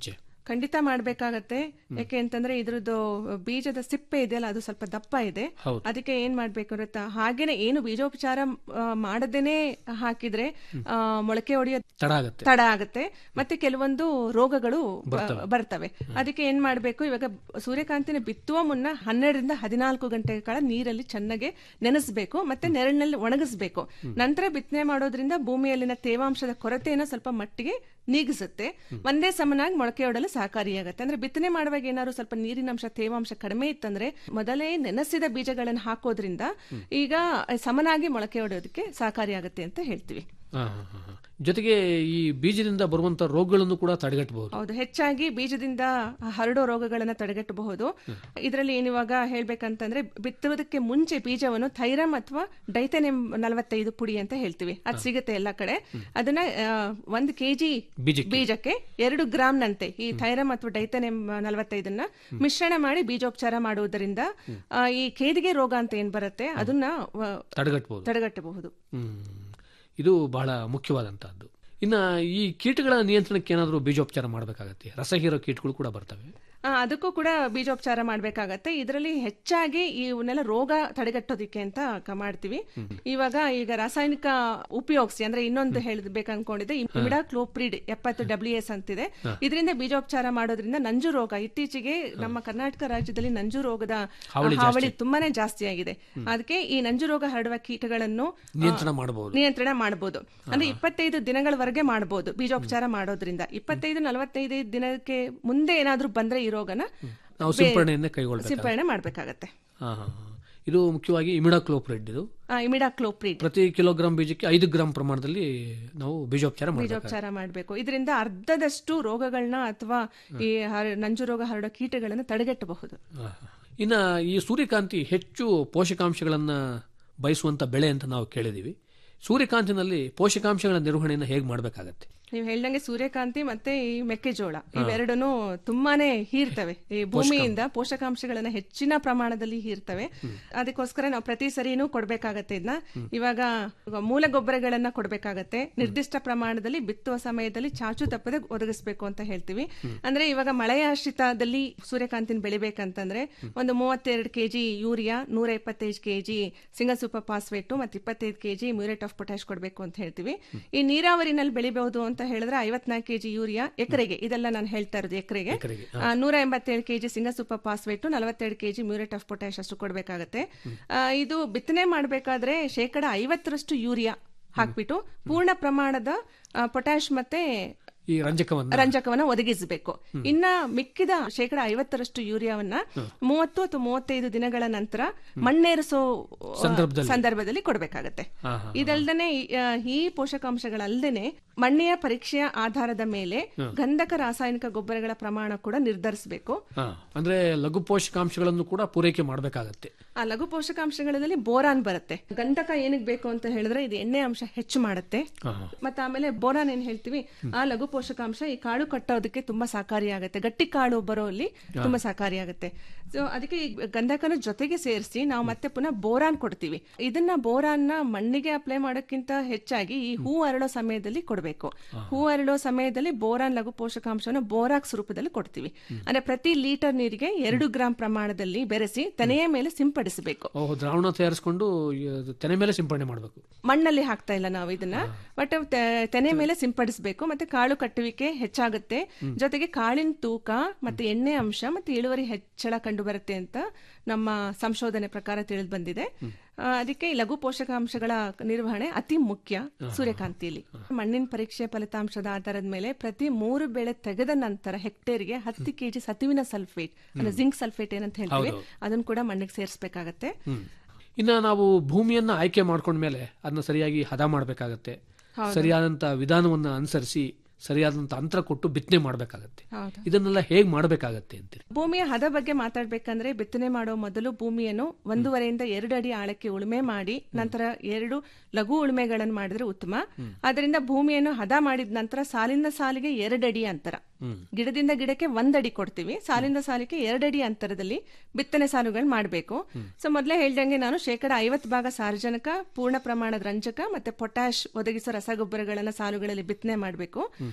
ಖಂಡಿತ ಮಾಡ್ಬೇಕಾಗತ್ತೆ ಯಾಕೆ ಅಂತಂದ್ರೆ ಇದ್ರದ್ದು ಬೀಜದ ಸಿಪ್ಪೆ ಇದೆಯಲ್ಲ ಅದು ಸ್ವಲ್ಪ ದಪ್ಪ ಇದೆ ಹೌದು. ಅದಕ್ಕೆ ಏನ್ ಮಾಡ್ಬೇಕು ಗೊತ್ತಾ ಹಾಗೇನೆ ಏನು ಬೀಜೋಪಚಾರ ಆ, ಮಾಡದೇನೆ ಹಾಕಿದ್ರೆ ಆ, ಮೊಳಕೆ ಹೊಡೆಯೋ ತಡ ಆಗುತ್ತೆ ತಡ ಆಗುತ್ತೆ ಮತ್ತೆ ಕೆಲವೊಂದು ರೋಗಗಳು ಬ- ಬರ್ತವೆ ಅದಕ್ಕೆ ಏನ್ ಮಾಡ್ಬೇಕು ಇವಾಗ ಸೂರ್ಯಕಾಂತಿನ ಬಿತ್ತುವ ಮುನ್ನ ಹನ್ನೆರಡರಿಂದ ಹದಿನಾಲ್ಕು ಗಂಟೆಗಳ ಕಾಲ ನೀರಲ್ಲಿ ಚೆನ್ನಾಗಿ ನೆನೆಸ್ಬೇಕು ಮತ್ತೆ ನೆರಳಿನಲ್ಲಿ ಒಣಗಿಸ್ಬೇಕು ನಂತರ ಬಿತ್ತನೆ ಮಾಡೋದ್ರಿಂದ ಭೂಮಿಯಲ್ಲಿನ ತೇವಾಂಶದ ಕೊರತೆಯನ್ನು ಸ್ವಲ್ಪ ಮಟ್ಟಿಗೆ ನೀಗಿಸುತ್ತೆ ಒಂದೇ ಸಮನಾಗಿ ಮೊಳಕೆ ಹೊಡಲು ಸಹಕಾರಿಯಾಗುತ್ತೆ ಅಂದ್ರೆ ಬಿತ್ತನೆ ಮಾಡುವಾಗ ಏನಾದ್ರು ಸ್ವಲ್ಪ ನೀರಿನಂಶ ತೇವಾಂಶ ಕಡಿಮೆ ಇತ್ತಂದ್ರೆ ಮೊದಲೇ ನೆನೆಸಿದ ಬೀಜಗಳನ್ನು ಹಾಕೋದ್ರಿಂದ ಈಗ ಸಮನಾಗಿ ಮೊಳಕೆ ಹೊಡೆಯೋದಕ್ಕೆ ಸಹಕಾರಿಯಾಗುತ್ತೆ ಅಂತ ಹೇಳ್ತೀವಿ ಹಾ, ಹಾ, ಹಾ, ಹಾ. ಜೊತೆಗೆ ಈ ಬೀಜದಿಂದ ಬರುವಂತ ರೋಗಗಳನ್ನು ಕೂಡ ತಡೆಗಟ್ಟಬಹುದು ಹೌದು ಹೆಚ್ಚಾಗಿ ಬೀಜದಿಂದ ಹರಡೋ ರೋಗಗಳನ್ನ ತಡೆಗಟ್ಟಬಹುದು ಇದರಲ್ಲಿ ಏನಿವಾಗ ಹೇಳ್ಬೇಕಂತಂದ್ರೆ ಬಿತ್ತುವುದಕ್ಕೆ ಮುಂಚೆ ಬೀಜವನ್ನು ಥೈರಮ್ ಅಥವಾ ಡೈಥೆನೆಮ್ ನಲವತ್ತೈದು ಪುಡಿ ಅಂತ ಹೇಳ್ತೀವಿ ಅದು ಸಿಗುತ್ತೆ ಎಲ್ಲ ಕಡೆ ಅದನ್ನ ಆ, ಒಂದು ಕೆಜಿ ಬೀಜಕ್ಕೆ. ಬೀಜಕ್ಕೆ ಎರಡು ಗ್ರಾಮ್ನಂತೆ ಈ ಥೈರಮ್ ಅಥವಾ ಡೈಥೆನೆಮ್ ನಲವತ್ತೈದನ್ನ ಮಿಶ್ರಣ ಮಾಡಿ ಬೀಜೋಪಚಾರ ಮಾಡುವುದರಿಂದ ಆ, ಈ ಕೇದಿಗೆ ರೋಗ ಅಂತ ಏನ್ ಬರುತ್ತೆ ಅದನ್ನ ಆ, ತಡೆಗಟ್ಟಬಹುದು ತಡೆಗಟ್ಟಬಹುದು ಹ್ಮ್ ಇದು ಬಹಳ ಮುಖ್ಯವಾದಂತಹದ್ದು ಇನ್ನ ಈ ಕೀಟಗಳ ನಿಯಂತ್ರಣಕ್ಕೆ ಏನಾದರೂ ಬೀಜೋಪಚಾರ ಮಾಡಬೇಕಾಗತ್ತೆ ರಸಹೀರೋ ಕೀಟಗಳು ಕೂಡ ಬರ್ತವೆ ಆ, ಅದಕ್ಕೂ ಕೂಡ ಬೀಜೋಪಚಾರ ಮಾಡ್ಬೇಕಾಗತ್ತೆ ಇದರಲ್ಲಿ ಹೆಚ್ಚಾಗಿ ಇವನ್ನೆಲ್ಲ ರೋಗ ತಡೆಗಟ್ಟೋದಿಕ್ಕೆ ಅಂತ ಕ- ಮಾಡ್ತೀವಿ ಇವಾಗ ಈಗ ರಾಸಾಯನಿಕ ಉಪಯೋಗಿಸಿ ಅಂದ್ರೆ ಇನ್ನೊಂದು ಹೇಳ್ಬೇಕು ಅನ್ಕೊಂಡಿದ್ದೆ ಇಮಿಡಾ ಕ್ಲೋಪ್ರಿಡ್ ಎಪ್ಪತ್ತು ಡಬ್ಲ್ಯೂ ಎಸ್ ಅಂತಿದೆ ಇದರಿಂದ ಬೀಜೋಪಚಾರ ಮಾಡೋದ್ರಿಂದ ನಂಜು ರೋಗ ಇತ್ತೀಚೆಗೆ ನಮ್ಮ ಕರ್ನಾಟಕ ರಾಜ್ಯದಲ್ಲಿ ನಂಜು ರೋಗದ ಹಾವಳಿ ಹಾವಳಿ ತುಂಬಾನೇ ಜಾಸ್ತಿ ಆಗಿದೆ ಅದಕ್ಕೆ ಈ ನಂಜು ರೋಗ ಹರಡುವ ಕೀಟಗಳನ್ನು ಆ, ನಿಯಂತ್ರಣ ಮಾಡಬಹುದು ನಿಯಂತ್ರಣ ಮಾಡಬಹುದು ಅಂದ್ರೆ ಇಪ್ಪತ್ತೈದು ದಿನಗಳವರೆಗೆ ಮಾಡಬಹುದು ಬೀಜೋಪಚಾರ ಮಾಡೋದ್ರಿಂದ ಇಪ್ಪತ್ತೈದು ನಲವತ್ತೈದು ದಿನಕ್ಕೆ ಮುಂದೆ ಏನಾದ್ರೂ ಬಂದ್ರೆ ಈ ರೋಗನ ನಾವು ಬೇ- ಸಿಂಪರಣೆಯನ್ನೇ ಕೈಗೊಳ್ಬೇಕು ಸಿಂಪರಣೆ ಮಾಡ್ಬೇಕಾಗತ್ತೆ ಹಾ, ಹಾ, ಹಾ. ಇದು ಮುಖ್ಯವಾಗಿ ಇಮಿಡಾಕ್ಲೋಪ್ರಿಡ್ ಇದು ಇಮಿಡಾ ಕ್ಲೋಪ್ರಿಡ್ ಪ್ರತಿ ಕಿಲೋಗ್ರಾಂ ಬೀಜಕ್ಕೆ ಐದು ಗ್ರಾಂ ಪ್ರಮಾಣದಲ್ಲಿ ನಾವು ಬೀಜೋಪಚಾರ ಮಾಡಬೇಕು ಬೀಜೋಪಚಾರ ಮಾಡಬೇಕು ಇದರಿಂದ ಅರ್ಧದಷ್ಟು ರೋಗಗಳನ್ನ ಅಥವಾ ಈ ಹರ- ನಂಜು ರೋಗ ಹರಡೋ ಕೀಟಗಳನ್ನ ತಡೆಗಟ್ಟಬಹುದು ಇನ್ನ ಈ ಸೂರ್ಯಕಾಂತಿ ಹೆಚ್ಚು ಪೋಷಕಾಂಶಗಳನ್ನ ಬಯಸುವಂತ ಬೆಳೆ ಅಂತ ನಾವು ಕೇಳಿದೀವಿ ಸೂರ್ಯಕಾಂತಿನಲ್ಲಿ ಪೋಷಕಾಂಶಗಳ ನಿರ್ವಹಣೆಯನ್ನು ಹೇಗೆ ಮಾಡಬೇಕಾಗತ್ತೆ ನೀವು ಹೇಳ್ದಂಗೆ ಸೂರ್ಯಕಾಂತಿ ಮತ್ತೆ ಈ ಮೆಕ್ಕೆಜೋಳ ಇವೆರಡನ್ನು ತುಂಬಾನೇ ಹೀರ್ತವೆ ಈ ಭೂಮಿಯಿಂದ ಪೋಷಕಾಂಶಗಳನ್ನ ಹೆಚ್ಚಿನ ಪ್ರಮಾಣದಲ್ಲಿ ಹೀರ್ತವೆ ಅದಕ್ಕೋಸ್ಕರ ನಾವು ಪ್ರತಿ ಸರಿನೂ ಕೊಡ್ಬೇಕಾಗತ್ತೆ ಇದನ್ನ ಇವಾಗ ಇವಾಗ ಮೂಲ ಗೊಬ್ಬರಗಳನ್ನ ಕೊಡ್ಬೇಕಾಗತ್ತೆ ನಿರ್ದಿಷ್ಟ ಪ್ರಮಾಣದಲ್ಲಿ ಬಿತ್ತುವ ಸಮಯದಲ್ಲಿ ಚಾಚು ತಪ್ಪದೆ ಒದಗಿಸ್ಬೇಕು ಅಂತ ಹೇಳ್ತೀವಿ ಅಂದ್ರೆ ಇವಾಗ ಮಳೆಯಾಶ್ರಿತದಲ್ಲಿ ಸೂರ್ಯಕಾಂತಿನ ಬೆಳಿಬೇಕಂತಂದ್ರೆ ಒಂದು ಮೂವತ್ತೆರಡು ಕೆಜಿ ಯೂರಿಯಾ ನೂರ ಇಪ್ಪತ್ತೈದು ಕೆಜಿ ಸಿಂಗಲ್ ಸೂಪರ್ ಫಾಸ್ಫೇಟ್ ಮತ್ತೆ ಇಪ್ಪತ್ತೈದು ಕೆಜಿ ಮ್ಯೂರೇಟ್ ಆಫ್ ಪೊಟ್ಯಾಶ್ ಕೊಡಬೇಕು ಅಂತ ಹೇಳ್ತೀವಿ ಈ ನೀರಾವರಿನಲ್ಲಿ ಬೆಳಿಬಹುದು ಅಂತ ಹೇಳಿದ್ರೆ ಐವತ್ನಾಲ್ಕು ಕೆಜಿ ಯೂರಿಯಾ ಎಕರೆಗೆ ಇದೆಲ್ಲ ನಾನು ಹೇಳ್ತಾ ಇರೋದು ಎಕರೆಗೆ ಎಕರೆಗೆ, ನೂರ ಎಂಬತ್ತೇಳು ಕೆಜಿ ಸಿಂಗಲ್ ಸೂಪರ್ ಫಾಸ್ಫೇಟ್ ನಲವತ್ತೆರಡು ಕೆಜಿ ಮ್ಯೂರೇಟ್ ಆಫ್ ಪೊಟ್ಯಾಶ್ ಅಷ್ಟು ಕೊಡಬೇಕಾಗತ್ತೆ ಇದು ಬಿತ್ತನೆ ಮಾಡಬೇಕಾದ್ರೆ ಶೇಕಡ ಐವತ್ತರಷ್ಟು ಯೂರಿಯಾ ಹಾಕ್ಬಿಟ್ಟು ಪೂರ್ಣ ಪ್ರಮಾಣದ ಪೊಟ್ಯಾಶ್ ಮತ್ತೆ ಈ ರಂಜಕವನ್ನ ರಂಜಕವನ್ನ ಒದಗಿಸಬೇಕು ಇನ್ನ ಮಿಕ್ಕಿದ ಶೇಕಡ ಐವತ್ತರಷ್ಟು ಯೂರಿಯಾವನ್ನ ಮೂವತ್ತು ಅಥವಾ ಮೂವತ್ತೈದು ದಿನಗಳ ನಂತರ ಮಣ್ಣೇರಿಸೋ ಆ, ಸಂದರ್ಭದಲ್ಲಿ. ಸಂದರ್ಭದಲ್ಲಿ ಕೊಡಬೇಕಾಗತ್ತೆ ಹಾ, ಹಾ, ಇದಲ್ದನೆ ಈ ಪೋಷಕಾಂಶಗಳಲ್ಲದೆ ಮಣ್ಣಿನ ಪರೀಕ್ಷೆಯ ಆಧಾರದ ಮೇಲೆ ಗಂಧಕ ರಾಸಾಯನಿಕ ಗೊಬ್ಬರಗಳ ಪ್ರಮಾಣ ಕೂಡ ನಿರ್ಧರಿಸಬೇಕು ಹಾ, ಅಂದ್ರೆ ಲಘು ಪೋಷಕಾಂಶಗಳನ್ನು ಕೂಡ ಪೂರೈಕೆ ಮಾಡಬೇಕಾಗತ್ತೆ ಆ ಲಘು ಪೋಷಕಾಂಶಗಳಲ್ಲಿ ಬೋರಾನ್ ಬರುತ್ತೆ ಗಂಧಕ ಏನಕ್ಕೆ ಬೇಕು ಅಂತ ಹೇಳಿದ್ರೆ ಇದು ಎಣ್ಣೆ ಅಂಶ ಹೆಚ್ಚು ಮಾಡುತ್ತೆ ಮತ್ತೆ ಆಮೇಲೆ ಬೋರಾನ್ ಏನ್ ಹೇಳ್ತೀವಿ ಆ ಲಘು ಪೋಷಕಾಂಶ ಈ ಕಾಳು ಕಟ್ಟೋದಕ್ಕೆ ತುಂಬಾ ಸಹಕಾರಿಯಾಗುತ್ತೆ ಗಟ್ಟಿ ಕಾಳು ಬರೋಲ್ಲಿ ತುಂಬಾ ಸಹಕಾರಿಯಾಗುತ್ತೆ ಸೊ ಅದಕ್ಕೆ ಈ ಗಂಧಕನ ಜೊತೆಗೆ ಸೇರಿಸಿ ನಾವು ಮತ್ತೆ ಪುನಃ ಬೋರಾನ್ ಕೊಡ್ತೀವಿ ಇದನ್ನ ಬೋರಾನ್ನ ಮಣ್ಣಿಗೆ ಅಪ್ಲೈ ಮಾಡೋಕ್ಕಿಂತ ಹೆಚ್ಚಾಗಿ ಈ ಹೂ ಅರಳೋ ಸಮಯದಲ್ಲಿ ಕೊಡಬೇಕು ಹೂ ಅರಳೋ ಸಮಯದಲ್ಲಿ ಬೋರಾನ್ ಲಘು ಪೋಷಕಾಂಶವನ್ನು ಬೋರಾಕ್ಸ್ ರೂಪದಲ್ಲಿ ಕೊಡ್ತೀವಿ ಅಂದ್ರೆ ಪ್ರತಿ ಲೀಟರ್ ನೀರಿಗೆ ಎರಡು ಗ್ರಾಂ ಪ್ರಮಾಣದಲ್ಲಿ ಬೆರೆಸಿ ತೆನೆಯ ಮೇಲೆ ಸಿಂಪಡಿಸಬೇಕು ಓಹ್ ದ್ರಾವಣ ತಯಾರಿಸಿಕೊಂಡು ಇದು ತೆನೆ ಮೇಲೆ ಸಿಂಪಡಣೆ ಮಾಡಬೇಕು ಮಣ್ಣಲ್ಲಿ ಹಾಕ್ತಾ ಇಲ್ಲ ನಾವು ಇದನ್ನ ಬಟ್ ತೆನೆ ಮೇಲೆ ಸಿಂಪಡಿಸಬೇಕು ಮತ್ತೆ ಕಾಳು ಕಟ್ಟುವಿಕೆ ಹೆಚ್ಚಾಗುತ್ತೆ ಜೊತೆಗೆ ಕಾಳಿನ ತೂಕ ಮತ್ತೆ ಎಣ್ಣೆ ಅಂಶ ಮತ್ತೆ ಇಳುವರಿ ಹೆಚ್ಚಳ ಕಂಡು ಬರುತ್ತೆ ಅಂತ ನಮ್ಮ ಸಂಶೋಧನೆ ಪ್ರಕಾರ ತಿಳಿದು ಬಂದಿದೆ ಆ, ಅದಕ್ಕೆ ಈ ಲಘು ಪೋಷಕಾಂಶಗಳ ನಿರ್ವಹಣೆ ಅತಿ ಮುಖ್ಯ ಸೂರ್ಯಕಾಂತಿಯಲ್ಲಿ ಮಣ್ಣಿನ ಪರೀಕ್ಷೆ ಫಲಿತಾಂಶದ ಆಧಾರದ ಮೇಲೆ ಪ್ರತಿ ಮೂರು ಬೆಳೆ ತೆಗೆದ ನಂತರ ಹೆಕ್ಟೇರ್ಗೆ ಹತ್ತು ಕೆಜಿ ಸತುವಿನ ಸಲ್ಫೇಟ್ ಅಂದ್ರೆ ಜಿಂಕ್ ಸಲ್ಫೇಟ್ ಏನಂತ ಹೇಳ್ತೀವಿ ಅದನ್ನ ಕೂಡ ಮಣ್ಣಿಗೆ ಸೇರಿಸಬೇಕಾಗತ್ತೆ ಇನ್ನ ನಾವು ಭೂಮಿಯನ್ನ ಆಯ್ಕೆ ಮಾಡ್ಕೊಂಡ್ಮೇಲೆ ಅದನ್ನ ಸರಿಯಾಗಿ ಹದ ಮಾಡಬೇಕಾಗತ್ತೆ ಸರಿಯಾದಂತ ವಿಧಾನವನ್ನ ಅನುಸರಿಸಿ ಸರಿಯಾದಂತ ಅಂತರ ಕೊಟ್ಟು ಬಿತ್ತನೆ ಮಾಡಬೇಕಾಗತ್ತೆ ಹೌದು ಇದನ್ನೆಲ್ಲ ಹೇಗ್ ಮಾಡಬೇಕಾಗತ್ತೆ ಅಂತೀರಿ ಭೂಮಿಯ ಹದ ಬಗ್ಗೆ ಮಾತಾಡ್ಬೇಕಂದ್ರೆ ಬಿತ್ತನೆ ಮಾಡೋ ಮೊದಲು ಭೂಮಿಯನ್ನು ಒಂದೂವರೆಯಿಂದ ಎರಡು ಅಡಿ ಆಳಕ್ಕೆ ಉಳುಮೆ ಮಾಡಿ ನಂತರ ಎರಡು ಲಘು ಉಳುಮೆಗಳನ್ನು ಮಾಡಿದ್ರೆ ಉತ್ತಮ ಅದರಿಂದ ಭೂಮಿಯನ್ನು ಹದ ಮಾಡಿದ ನಂತರ ಸಾಲಿಂದ ಸಾಲಿಗೆ ಎರಡಡಿ ಅಂತರ ಗಿಡದಿಂದ ಗಿಡಕ್ಕೆ ಒಂದಡಿ ಕೊಡ್ತೀವಿ ಸಾಲಿಂದ ಸಾಲಿಗೆ ಎರಡಡಿ ಅಂತರದಲ್ಲಿ ಬಿತ್ತನೆ ಸಾಲುಗಳು ಮಾಡಬೇಕು ಸೊ ಮೊದಲೇ ಹೇಳ್ದಂಗೆ ನಾನು ಶೇಕಡ ಐವತ್ತು ಭಾಗ ಸಾರಜನಕ ಪೂರ್ಣ ಪ್ರಮಾಣದ ರಂಜಕ ಮತ್ತೆ ಪೊಟ್ಯಾಶ್ ಒದಗಿಸೋ ರಸಗೊಬ್ಬರಗಳನ್ನ ಸಾಲುಗಳಲ್ಲಿ ಬಿತ್ತನೆ ಮಾಡಬೇಕು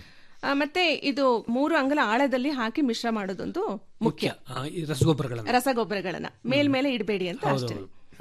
ಆ, ಮತ್ತೆ ಇದು ಮೂರು ಅಂಗಲ ಆಳದಲ್ಲಿ ಹಾಕಿ ಮಿಶ್ರ ಮಾಡೋದೊಂದು ಮುಖ್ಯ ಆ, ಈ ರಸಗೊಬ್ಬರಗಳನ್ನ ರಸಗೊಬ್ಬರಗಳನ್ನ ಮೇಲ್ಮೇಲೆ ಇಡಬೇಡಿ ಅಂತ ಅಷ್ಟೇ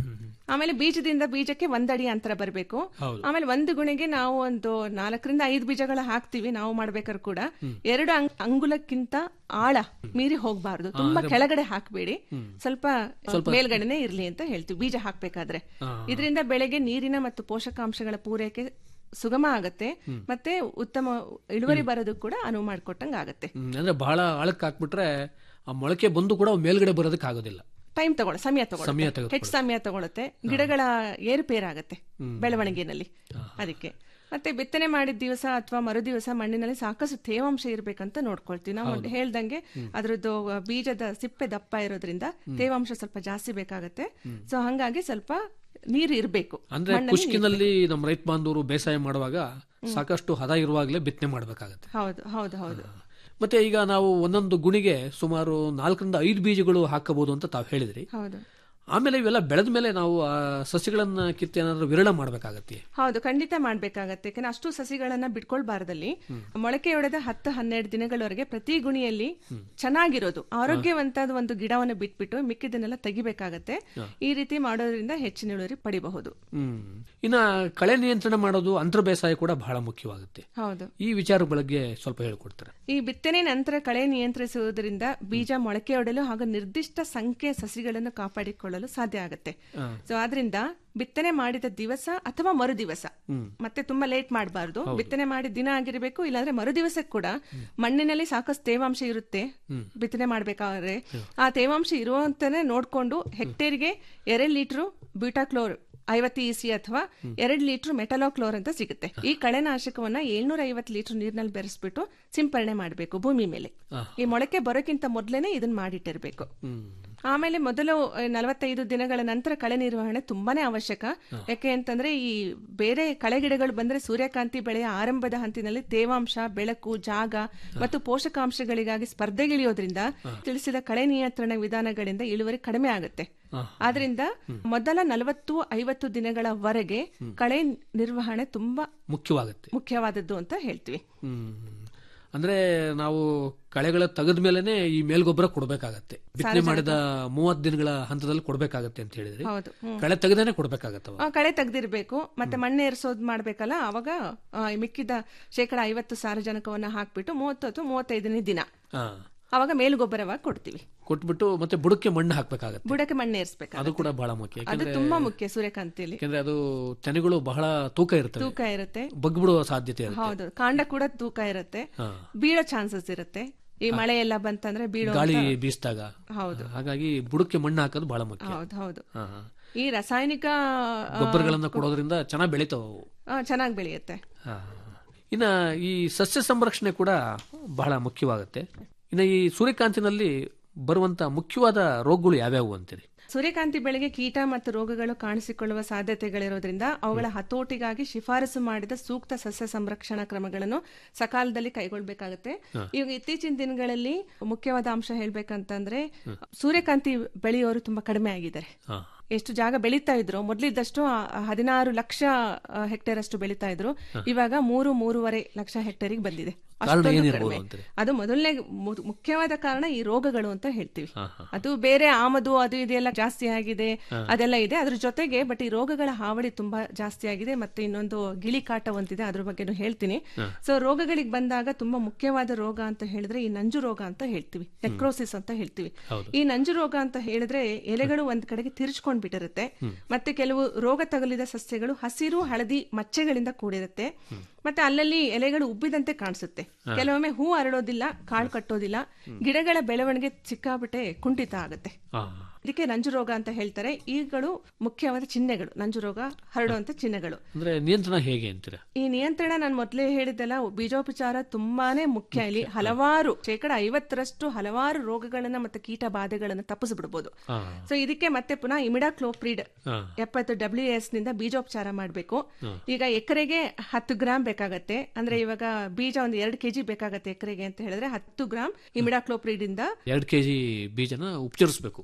ಆಮೇಲೆ ಬೀಜದಿಂದ ಬೀಜಕ್ಕೆ ಒಂದಡಿ ಅಂತರ ಬರಬೇಕು ಆಮೇಲೆ ಒಂದು ಗುಣಿಗೆ ನಾವು ಒಂದು ನಾಲ್ಕರಿಂದ ಐದು ಬೀಜಗಳ ಹಾಕ್ತಿವಿ ನಾವು ಮಾಡ್ಬೇಕಾದ್ರೆ ಕೂಡ ಎರಡು ಅಂಗ್- ಅಂಗುಲಕ್ಕಿಂತ ಆಳ ಮೀರಿ ಹೋಗ್ಬಾರ್ದು ತುಂಬಾ ಕೆಳಗಡೆ ಹಾಕಬೇಡಿ ಸ್ವಲ್ಪ ಮೇಲ್ಗಡೆನೆ ಇರ್ಲಿ ಅಂತ ಹೇಳ್ತೀವಿ ಬೀಜ ಹಾಕ್ಬೇಕಾದ್ರೆ ಇದರಿಂದ ಬೆಳೆಗೆ ನೀರಿನ ಮತ್ತು ಪೋಷಕಾಂಶಗಳ ಪೂರೈಕೆ ಸುಗಮ ಆಗತ್ತೆ ಮತ್ತೆ ಉತ್ತಮ ಇಳುವರಿ ಬರೋದಕ್ಕೆ ಕೂಡ ಅನುವು ಮಾಡಿಕೊಟ್ಟಂಗೆ ಆಗತ್ತೆ ಹ್ಮ್, ಅಂದ್ರೆ ಬಹಳ ಆಳಕ್ಕೆ ಹಾಕ್ಬಿಟ್ರೆ ಆ ಮೊಳಕೆ ಬಂದು ಕೂಡ ಅವು ಮೇಲ್ಗಡೆ ಬರೋದಕ್ಕೆ ಆಗೋದಿಲ್ಲ ಟೈಮ್ ತಗೊಳ ಸಮಯ ಸಮಯ ತಗೊಳುತ್ತೆ ತೆಗೆದುಕೊಳ್ಳುತ್ತೆ. ಹೆಚ್ಚು ಸಮಯ ತಗೊಳುತ್ತೆ ಗಿಡಗಳ ಏರುಪೇರಾಗತ್ತೆ ಬೆಳವಣಿಗೆನಲ್ಲಿ ಅದಕ್ಕೆ ಮತ್ತೆ ಬಿತ್ತನೆ ಮಾಡಿದ ದಿವಸ ಅಥವಾ ಮರು ದಿವಸ ಮಣ್ಣಿನಲ್ಲಿ ಸಾಕಷ್ಟು ತೇವಾಂಶ ಇರ್ಬೇಕಂತ ನೋಡ್ಕೊಳ್ತೀವಿ ನಾವು ಹೇಳ್ದಂಗೆ ಅದ್ರದ್ದು ಬೀಜದ ಸಿಪ್ಪೆ ದಪ್ಪ ಇರೋದ್ರಿಂದ ತೇವಾಂಶ ಸ್ವಲ್ಪ ಜಾಸ್ತಿ ಬೇಕಾಗತ್ತೆ ಸೊ ಹಂಗಾಗಿ ಸ್ವಲ್ಪ ನೀರು ಇರಬೇಕು ಅಂದ್ರೆ ಕುಷ್ಕಿನಲ್ಲಿ ನಮ್ಮ ರೈತ ಬಾಂಧವರು ಬೇಸಾಯ ಮಾಡುವಾಗ ಸಾಕಷ್ಟು ಹದ ಇರುವಾಗಲೇ ಬಿತ್ತನೆ ಮಾಡಬೇಕಾಗತ್ತೆ ಹೌದು ಹೌದು ಹೌದು ಮತ್ತೆ ಈಗ ನಾವು ಒಂದೊಂದು ಗುಣಿಗೆ ಸುಮಾರು ನಾಲ್ಕರಿಂದ ಐದು ಬೀಜಗಳು ಹಾಕಬಹುದು ಅಂತ ತಾವು ಹೇಳಿದ್ರಿ ಹೌದು ಆಮೇಲೆ ಇವೆಲ್ಲ ಬೆಳೆದ ಮೇಲೆ ನಾವು ಆ ಸಸಿಗಳನ್ನ ಕಿತ್ತು ಏನಾದ್ರು ವಿರಳ ಮಾಡಬೇಕಾಗತ್ತೆ ಹೌದು ಖಂಡಿತ ಮಾಡ್ಬೇಕಾಗತ್ತೆ ಯಾಕಂದ್ರೆ ಅಷ್ಟು ಸಸಿಗಳನ್ನ ಬಿಟ್ಕೊಳ್ಬಾರದಲ್ಲಿ ಮೊಳಕೆ ಹೊಡೆದ ಹತ್ತು ಹನ್ನೆರಡು ದಿನಗಳವರೆಗೆ ಪ್ರತಿ ಗುಣಿಯಲ್ಲಿ ಚೆನ್ನಾಗಿರೋದು ಆರೋಗ್ಯವಂತದ ಒಂದು ಗಿಡವನ್ನು ಬಿಟ್ಬಿಟ್ಟು ಮಿಕ್ಕಿದನ್ನೆಲ್ಲ ತೆಗಿಬೇಕಾಗತ್ತೆ ಈ ರೀತಿ ಮಾಡೋದ್ರಿಂದ ಹೆಚ್ಚಿನ ಇಳುವರಿ ಪಡಿಬಹುದು ಹ್ಮ್ ಇನ್ನ ಕಳೆ ನಿಯಂತ್ರಣ ಮಾಡೋದು ಅಂತರ ಬೇಸಾಯ ಕೂಡ ಬಹಳ ಮುಖ್ಯವಾಗುತ್ತೆ ಹೌದು ಈ ವಿಚಾರ ಬಗ್ಗೆ ಸ್ವಲ್ಪ ಹೇಳ್ಕೊಡ್ತಾರೆ ಈ ಬಿತ್ತನೆ ನಂತರ ಕಳೆ ನಿಯಂತ್ರಿಸುವುದರಿಂದ ಬೀಜ ಮೊಳಕೆ ಹೊಡೆಯಲು ಹಾಗೂ ನಿರ್ದಿಷ್ಟ ಸಂಖ್ಯೆಯ ಸಸಿಗಳನ್ನು ಕಾಪಾಡಿಕೊಳ್ಳಲು ಸಾಧ್ಯ ಆಗುತ್ತೆ ಸೊ ಆದ್ರಿಂದ ಬಿತ್ತನೆ ಮಾಡಿದ ದಿವಸ ಅಥವಾ ಮರು ದಿವಸ ಮತ್ತೆ ತುಂಬಾ ಲೇಟ್ ಮಾಡಬಾರ್ದು ಬಿತ್ತನೆ ಮಾಡಿದ ದಿನ ಆಗಿರಬೇಕು ಇಲ್ಲಾಂದ್ರೆ ಮರು ದಿವಸಕ್ಕೆ ಕೂಡ ಮಣ್ಣಿನಲ್ಲಿ ಸಾಕಷ್ಟು ತೇವಾಂಶ ಇರುತ್ತೆ ಬಿತ್ತನೆ ಮಾಡ್ಬೇಕಾದ್ರೆ ಆ ತೇವಾಂಶ ಇರುವಂತಾನೆ ನೋಡ್ಕೊಂಡು ಹೆಕ್ಟೇರ್ಗೆ ಎರಡು ಲೀಟರ್ ಬ್ಯೂಟಾಕ್ಲೋರ್ ಐವತ್ತು ಇಸಿ ಅಥವಾ ಎರಡು ಲೀಟರ್ ಮೆಟಲಾಕ್ಲೋರ್ ಅಂತ ಸಿಗುತ್ತೆ ಈ ಕಳೆನಾಶಕವನ್ನ ಏಳ್ನೂರ ಐವತ್ತು ಲೀಟರ್ ನೀರಿನಲ್ಲಿ ಬೆರೆಸ್ಬಿಟ್ಟು ಸಿಂಪರಣೆ ಮಾಡಬೇಕು ಭೂಮಿ ಮೇಲೆ ಈ ಮೊಳಕೆ ಬರೋಕ್ಕಿಂತ ಮೊದಲೇನೆ ಇದನ್ನ ಮಾಡಿಟ್ಟಿರ್ಬೇಕು ಆಮೇಲೆ ಮೊದಲು ಆ, ನಲವತ್ತೈದು ದಿನಗಳ ನಂತರ ಕಳೆ ನಿರ್ವಹಣೆ ತುಂಬಾನೇ ಅವಶ್ಯಕ ಯಾಕೆ ಅಂತಂದ್ರೆ ಈ ಬೇರೆ ಕಳೆ ಗಿಡಗಳು ಬಂದ್ರೆ ಸೂರ್ಯಕಾಂತಿ ಬೆಳೆಯ ಆರಂಭದ ಹಂತಿನಲ್ಲಿ ತೇವಾಂಶ ಬೆಳಕು ಜಾಗ ಮತ್ತು ಪೋಷಕಾಂಶಗಳಿಗಾಗಿ ಸ್ಪರ್ಧೆಗಿಳಿಯೋದ್ರಿಂದ ತಿಳಿಸಿದ ಕಳೆ ನಿಯಂತ್ರಣ ವಿಧಾನಗಳಿಂದ ಇಳುವರಿ ಕಡಿಮೆ ಆಗುತ್ತೆ ಆದ್ರಿಂದ ಮೊದಲ ನಲವತ್ತು ಐವತ್ತು ದಿನಗಳವರೆಗೆ ಕಳೆ ನಿರ್ವಹಣೆ ತುಂಬಾ ಮುಖ್ಯವಾಗುತ್ತೆ ಮುಖ್ಯವಾದದ್ದು ಅಂತ ಹೇಳ್ತೀವಿ ಹ್ಮ್ ಅಂದ್ರೆ ನಾವು ಕಳೆಗಳ ತೆಗೆದ ಮೇಲೆನೆ ಈ ಮೇಲ್ಗೊಬ್ಬರ ಕೊಡ್ಬೇಕಾಗತ್ತೆ ಬಿತ್ತನೆ ಮಾಡಿದ ಮೂವತ್ ದಿನಗಳ ಹಂತದಲ್ಲಿ ಕೊಡ್ಬೇಕಾಗತ್ತೆ ಅಂತ ಹೇಳಿದ್ರಿ ಹೌದು ಹ್ಮ್. ಕಳೆ ತೆಗೆದೇನೆ ಕೊಡ್ಬೇಕಾಗತ್ತವ ಆ, ಕಳೆ ತೆಗ್ದಿರ್ಬೇಕು ಮತ್ತೆ ಮಣ್ಣು ಏರ್ಸೋದ್ ಮಾಡ್ಬೇಕಲ್ಲ ಅವಾಗ ಆ, ಈ ಮಿಕ್ಕಿದ ಶೇಕಡ ಐವತ್ತು ಸಾರಜನಕವನ್ನ ಹಾಕ್ಬಿಟ್ಟು ಮೂವತ್ತು ಅಥವಾ ಮೂವತ್ತೈದನೇ ದಿನ ಹಾ ಅವಾಗ ಮೇಲುಗೊಬ್ಬರವಾಗಿ ಕೊಡ್ತೀವಿ ಕೊಟ್ಬಿಟ್ಟು ಮತ್ತೆ ಬುಡಕ್ಕೆ ಮಣ್ಣು ಹಾಕ್ಬೇಕಾಗತ್ತೆ ಬುಡಕ್ಕೆ ಮಣ್ಣು ಏರ್ಸ್ಬೇಕು ಅದು ಕೂಡ ಬಹಳ ಮುಖ್ಯ ಅದು ಯಾಕಂದ್ರೆ ತುಂಬಾ ಮುಖ್ಯ ಸೂರ್ಯಕಾಂತಿಯಲ್ಲಿ ಯಾಕಂದ್ರೆ ಅದು ತೆನೆಗಳು ಬಹಳ ತೂಕ ಇರ್ತವೆ ತೂಕ ಇರುತ್ತೆ ಬಗ್ಬಿಡುವ ಸಾಧ್ಯತೆ ಇರುತ್ತೆ ಹೌದು ಕಾಂಡ ಕೂಡ ತೂಕ ಇರುತ್ತೆ ಹಾ. ಬೀಳೋ ಚಾನ್ಸಸ್ ಇರುತ್ತೆ ಈ ಮಳೆ ಎಲ್ಲ ಬಂತಂದ್ರೆ ಬೀಳೋ ಗಾಳಿ ಬೀಸಿದಾಗ ಹೌದು ಹಾಗಾಗಿ ಬುಡಕ್ಕೆ ಮಣ್ಣು ಹಾಕೋದು ಬಹಳ ಮುಖ್ಯ ಹೌದು ಹೌದು ಹಾ, ಹಾ. ಈ ರಾಸಾಯನಿಕ ಗೊಬ್ಬರಗಳನ್ನ ಕೊಡೋದ್ರಿಂದ ಚೆನ್ನಾಗಿ ಬೆಳಿತಾವ ಅವು ಚೆನ್ನಾಗಿ ಬೆಳೆಯುತ್ತೆ ಹಾ. ಇನ್ನ ಈ ಸಸ್ಯ ಸಂರಕ್ಷಣೆ ಕೂಡ ಬಹಳ ಮುಖ್ಯವಾಗುತ್ತೆ ಇನ್ನು ಈ ಸೂರ್ಯಕಾಂತಿನಲ್ಲಿ ಬರುವಂತ ಮುಖ್ಯವಾದ ರೋಗಗಳು ಯಾವ್ಯಾವು ಅಂತೀರಿ ಸೂರ್ಯಕಾಂತಿ ಬೆಳೆಗೆ ಕೀಟ ಮತ್ತು ರೋಗಗಳು ಕಾಣಿಸಿಕೊಳ್ಳುವ ಸಾಧ್ಯತೆಗಳಿರೋದ್ರಿಂದ ಅವುಗಳ ಹತೋಟಿಗಾಗಿ ಶಿಫಾರಸು ಮಾಡಿದ ಸೂಕ್ತ ಸಸ್ಯ ಸಂರಕ್ಷಣಾ ಕ್ರಮಗಳನ್ನು ಸಕಾಲದಲ್ಲಿ ಕೈಗೊಳ್ಬೇಕಾಗುತ್ತೆ ಈಗ ಇತ್ತೀಚಿನ ದಿನಗಳಲ್ಲಿ ಮುಖ್ಯವಾದ ಅಂಶ ಹೇಳ್ಬೇಕಂತಂದ್ರೆ ಸೂರ್ಯಕಾಂತಿ ಬೆಳೆಯೋರು ತುಂಬಾ ಕಡಿಮೆ ಆಗಿದ್ದಾರೆ ಹಾ. ಎಷ್ಟು ಜಾಗ ಬೆಳೀತಾ ಇದ್ರು ಮೊದಲಿದ್ದಷ್ಟು ಹದಿನಾರು ಲಕ್ಷ ಹೆಕ್ಟೇರ್ ಅಷ್ಟು ಬೆಳೀತಾ ಇದ್ರು ಇವಾಗ ಮೂರು ಮೂರುವರೆ ಲಕ್ಷ ಹೆಕ್ಟೇರಿಗೆ ಬಂದಿದೆ ಕಾರಣ ಅಷ್ಟೊಂದು ಏನಿರ್ಬೋದು ಕಡಿಮೆ. ಅಂತೀರಿ? ಅದು ಮೊದಲನೇ ಮು- ಮುಖ್ಯವಾದ ಕಾರಣ ಈ ರೋಗಗಳು ಅಂತ ಹೇಳ್ತೀವಿ ಹಾ, ಹಾ. ಅದು ಬೇರೆ ಆಮದು ಅದು ಇದೆಲ್ಲ ಜಾಸ್ತಿ ಆಗಿದೆ ಅದೆಲ್ಲ ಇದೆ ಅದ್ರ ಜೊತೆಗೆ ಬಟ್ ಈ ರೋಗಗಳ ಹಾವಳಿ ತುಂಬಾ ಜಾಸ್ತಿ ಆಗಿದೆ ಮತ್ತೆ ಇನ್ನೊಂದು ಗಿಳಿ ಕಾಟ ಒಂದಿದೆ ಅದ್ರ ಬಗ್ಗೆನೂ ಹೇಳ್ತೀನಿ ಸೊ ರೋಗಗಳಿಗೆ ಬಂದಾಗ ತುಂಬಾ ಮುಖ್ಯವಾದ ರೋಗ ಅಂತ ಹೇಳಿದ್ರೆ ಈ ನಂಜು ರೋಗ ಅಂತ ಹೇಳ್ತೀವಿ ನೆಕ್ರೋಸಿಸ್ ಅಂತ ಹೇಳ್ತೀವಿ ಈ ನಂಜು ರೋಗ ಅಂತ ಹೇಳಿದ್ರೆ ಎಲೆಗಳು ಒಂದ್ ಕಡೆಗೆ ತಿರ್ಚ್ಕೊಂಡ್ ಬಿಟ್ಟಿರುತ್ತೆ ಮತ್ತೆ ಕೆಲವು ರೋಗ ತಗುಲಿದ ಸಸ್ಯಗಳು ಹಸಿರು ಹಳದಿ ಮಚ್ಚೆಗಳಿಂದ ಕೂಡಿರುತ್ತೆ ಮತ್ತೆ ಅಲ್ಲಲ್ಲಿ ಎಲೆಗಳು ಉಬ್ಬಿದಂತೆ ಕಾಣಿಸುತ್ತೆ ಕೆಲವೊಮ್ಮೆ ಹೂ ಅರಳೋದಿಲ್ಲ ಕಾಳು ಕಟ್ಟೋದಿಲ್ಲ ಗಿಡಗಳ ಬೆಳವಣಿಗೆ ಸಿಕ್ಕಾಬಿಟ್ಟೆ ಕುಂಠಿತ ಆಗುತ್ತೆ ಹಾ. ಇದಕ್ಕೆ ನಂಜು ರೋಗ ಅಂತ ಹೇಳ್ತಾರೆ ಇವುಗಳು ಮುಖ್ಯವಾದ ಚಿಹ್ನೆಗಳು ನಂಜು ರೋಗ ಹರಡುವಂತ ಚಿಹ್ನೆಗಳು ಅಂದ್ರೆ ನಿಯಂತ್ರಣ ಹೇಗೆ ಅಂತೀರ ಈ ನಿಯಂತ್ರಣ ನಾನು ಮೊದಲೇ ಹೇಳಿದ್ದೆಲ್ಲ ಬೀಜೋಪಚಾರ ತುಂಬಾನೇ ಮುಖ್ಯ ಇಲ್ಲಿ ಹಲವಾರು ಶೇಕಡ ಐವತ್ತರಷ್ಟು ಹಲವಾರು ರೋಗಗಳನ್ನ ಮತ್ತೆ ಕೀಟ ಬಾಧೆಗಳನ್ನ ತಪ್ಪಿಸ್ಬಿಡ್ಬೋದು ಹಾ. ಸೊ ಇದಕ್ಕೆ ಮತ್ತೆ ಪುನಃ ಇಮಿಡಾಕ್ಲೋಪ್ರಿಡ್ ಹಾ. ಎಪ್ಪತ್ತು ಡಬ್ಲ್ಯೂ ಎಸ್ ನಿಂದ ಬೀಜೋಪಚಾರ ಮಾಡಬೇಕು ಈಗ ಎಕರೆಗೆ ಹತ್ತು ಗ್ರಾಮ್ ಬೇಕಾಗತ್ತೆ ಅಂದ್ರೆ ಇವಾಗ ಬೀಜ ಒಂದು ಎರಡು ಕೆಜಿ ಬೇಕಾಗತ್ತೆ ಎಕರೆಗೆ ಅಂತ ಹೇಳಿದ್ರೆ ಹತ್ತು ಗ್ರಾಮ್ ಇಮಿಡಾಕ್ಲೋಪ್ರಿಡ್ ಇಂದ ಎರಡ್ ಕೆಜಿ ಬೀಜನ ಉಪಚರಿಸಬೇಕು ಉಪಚರಿಸಬೇಕು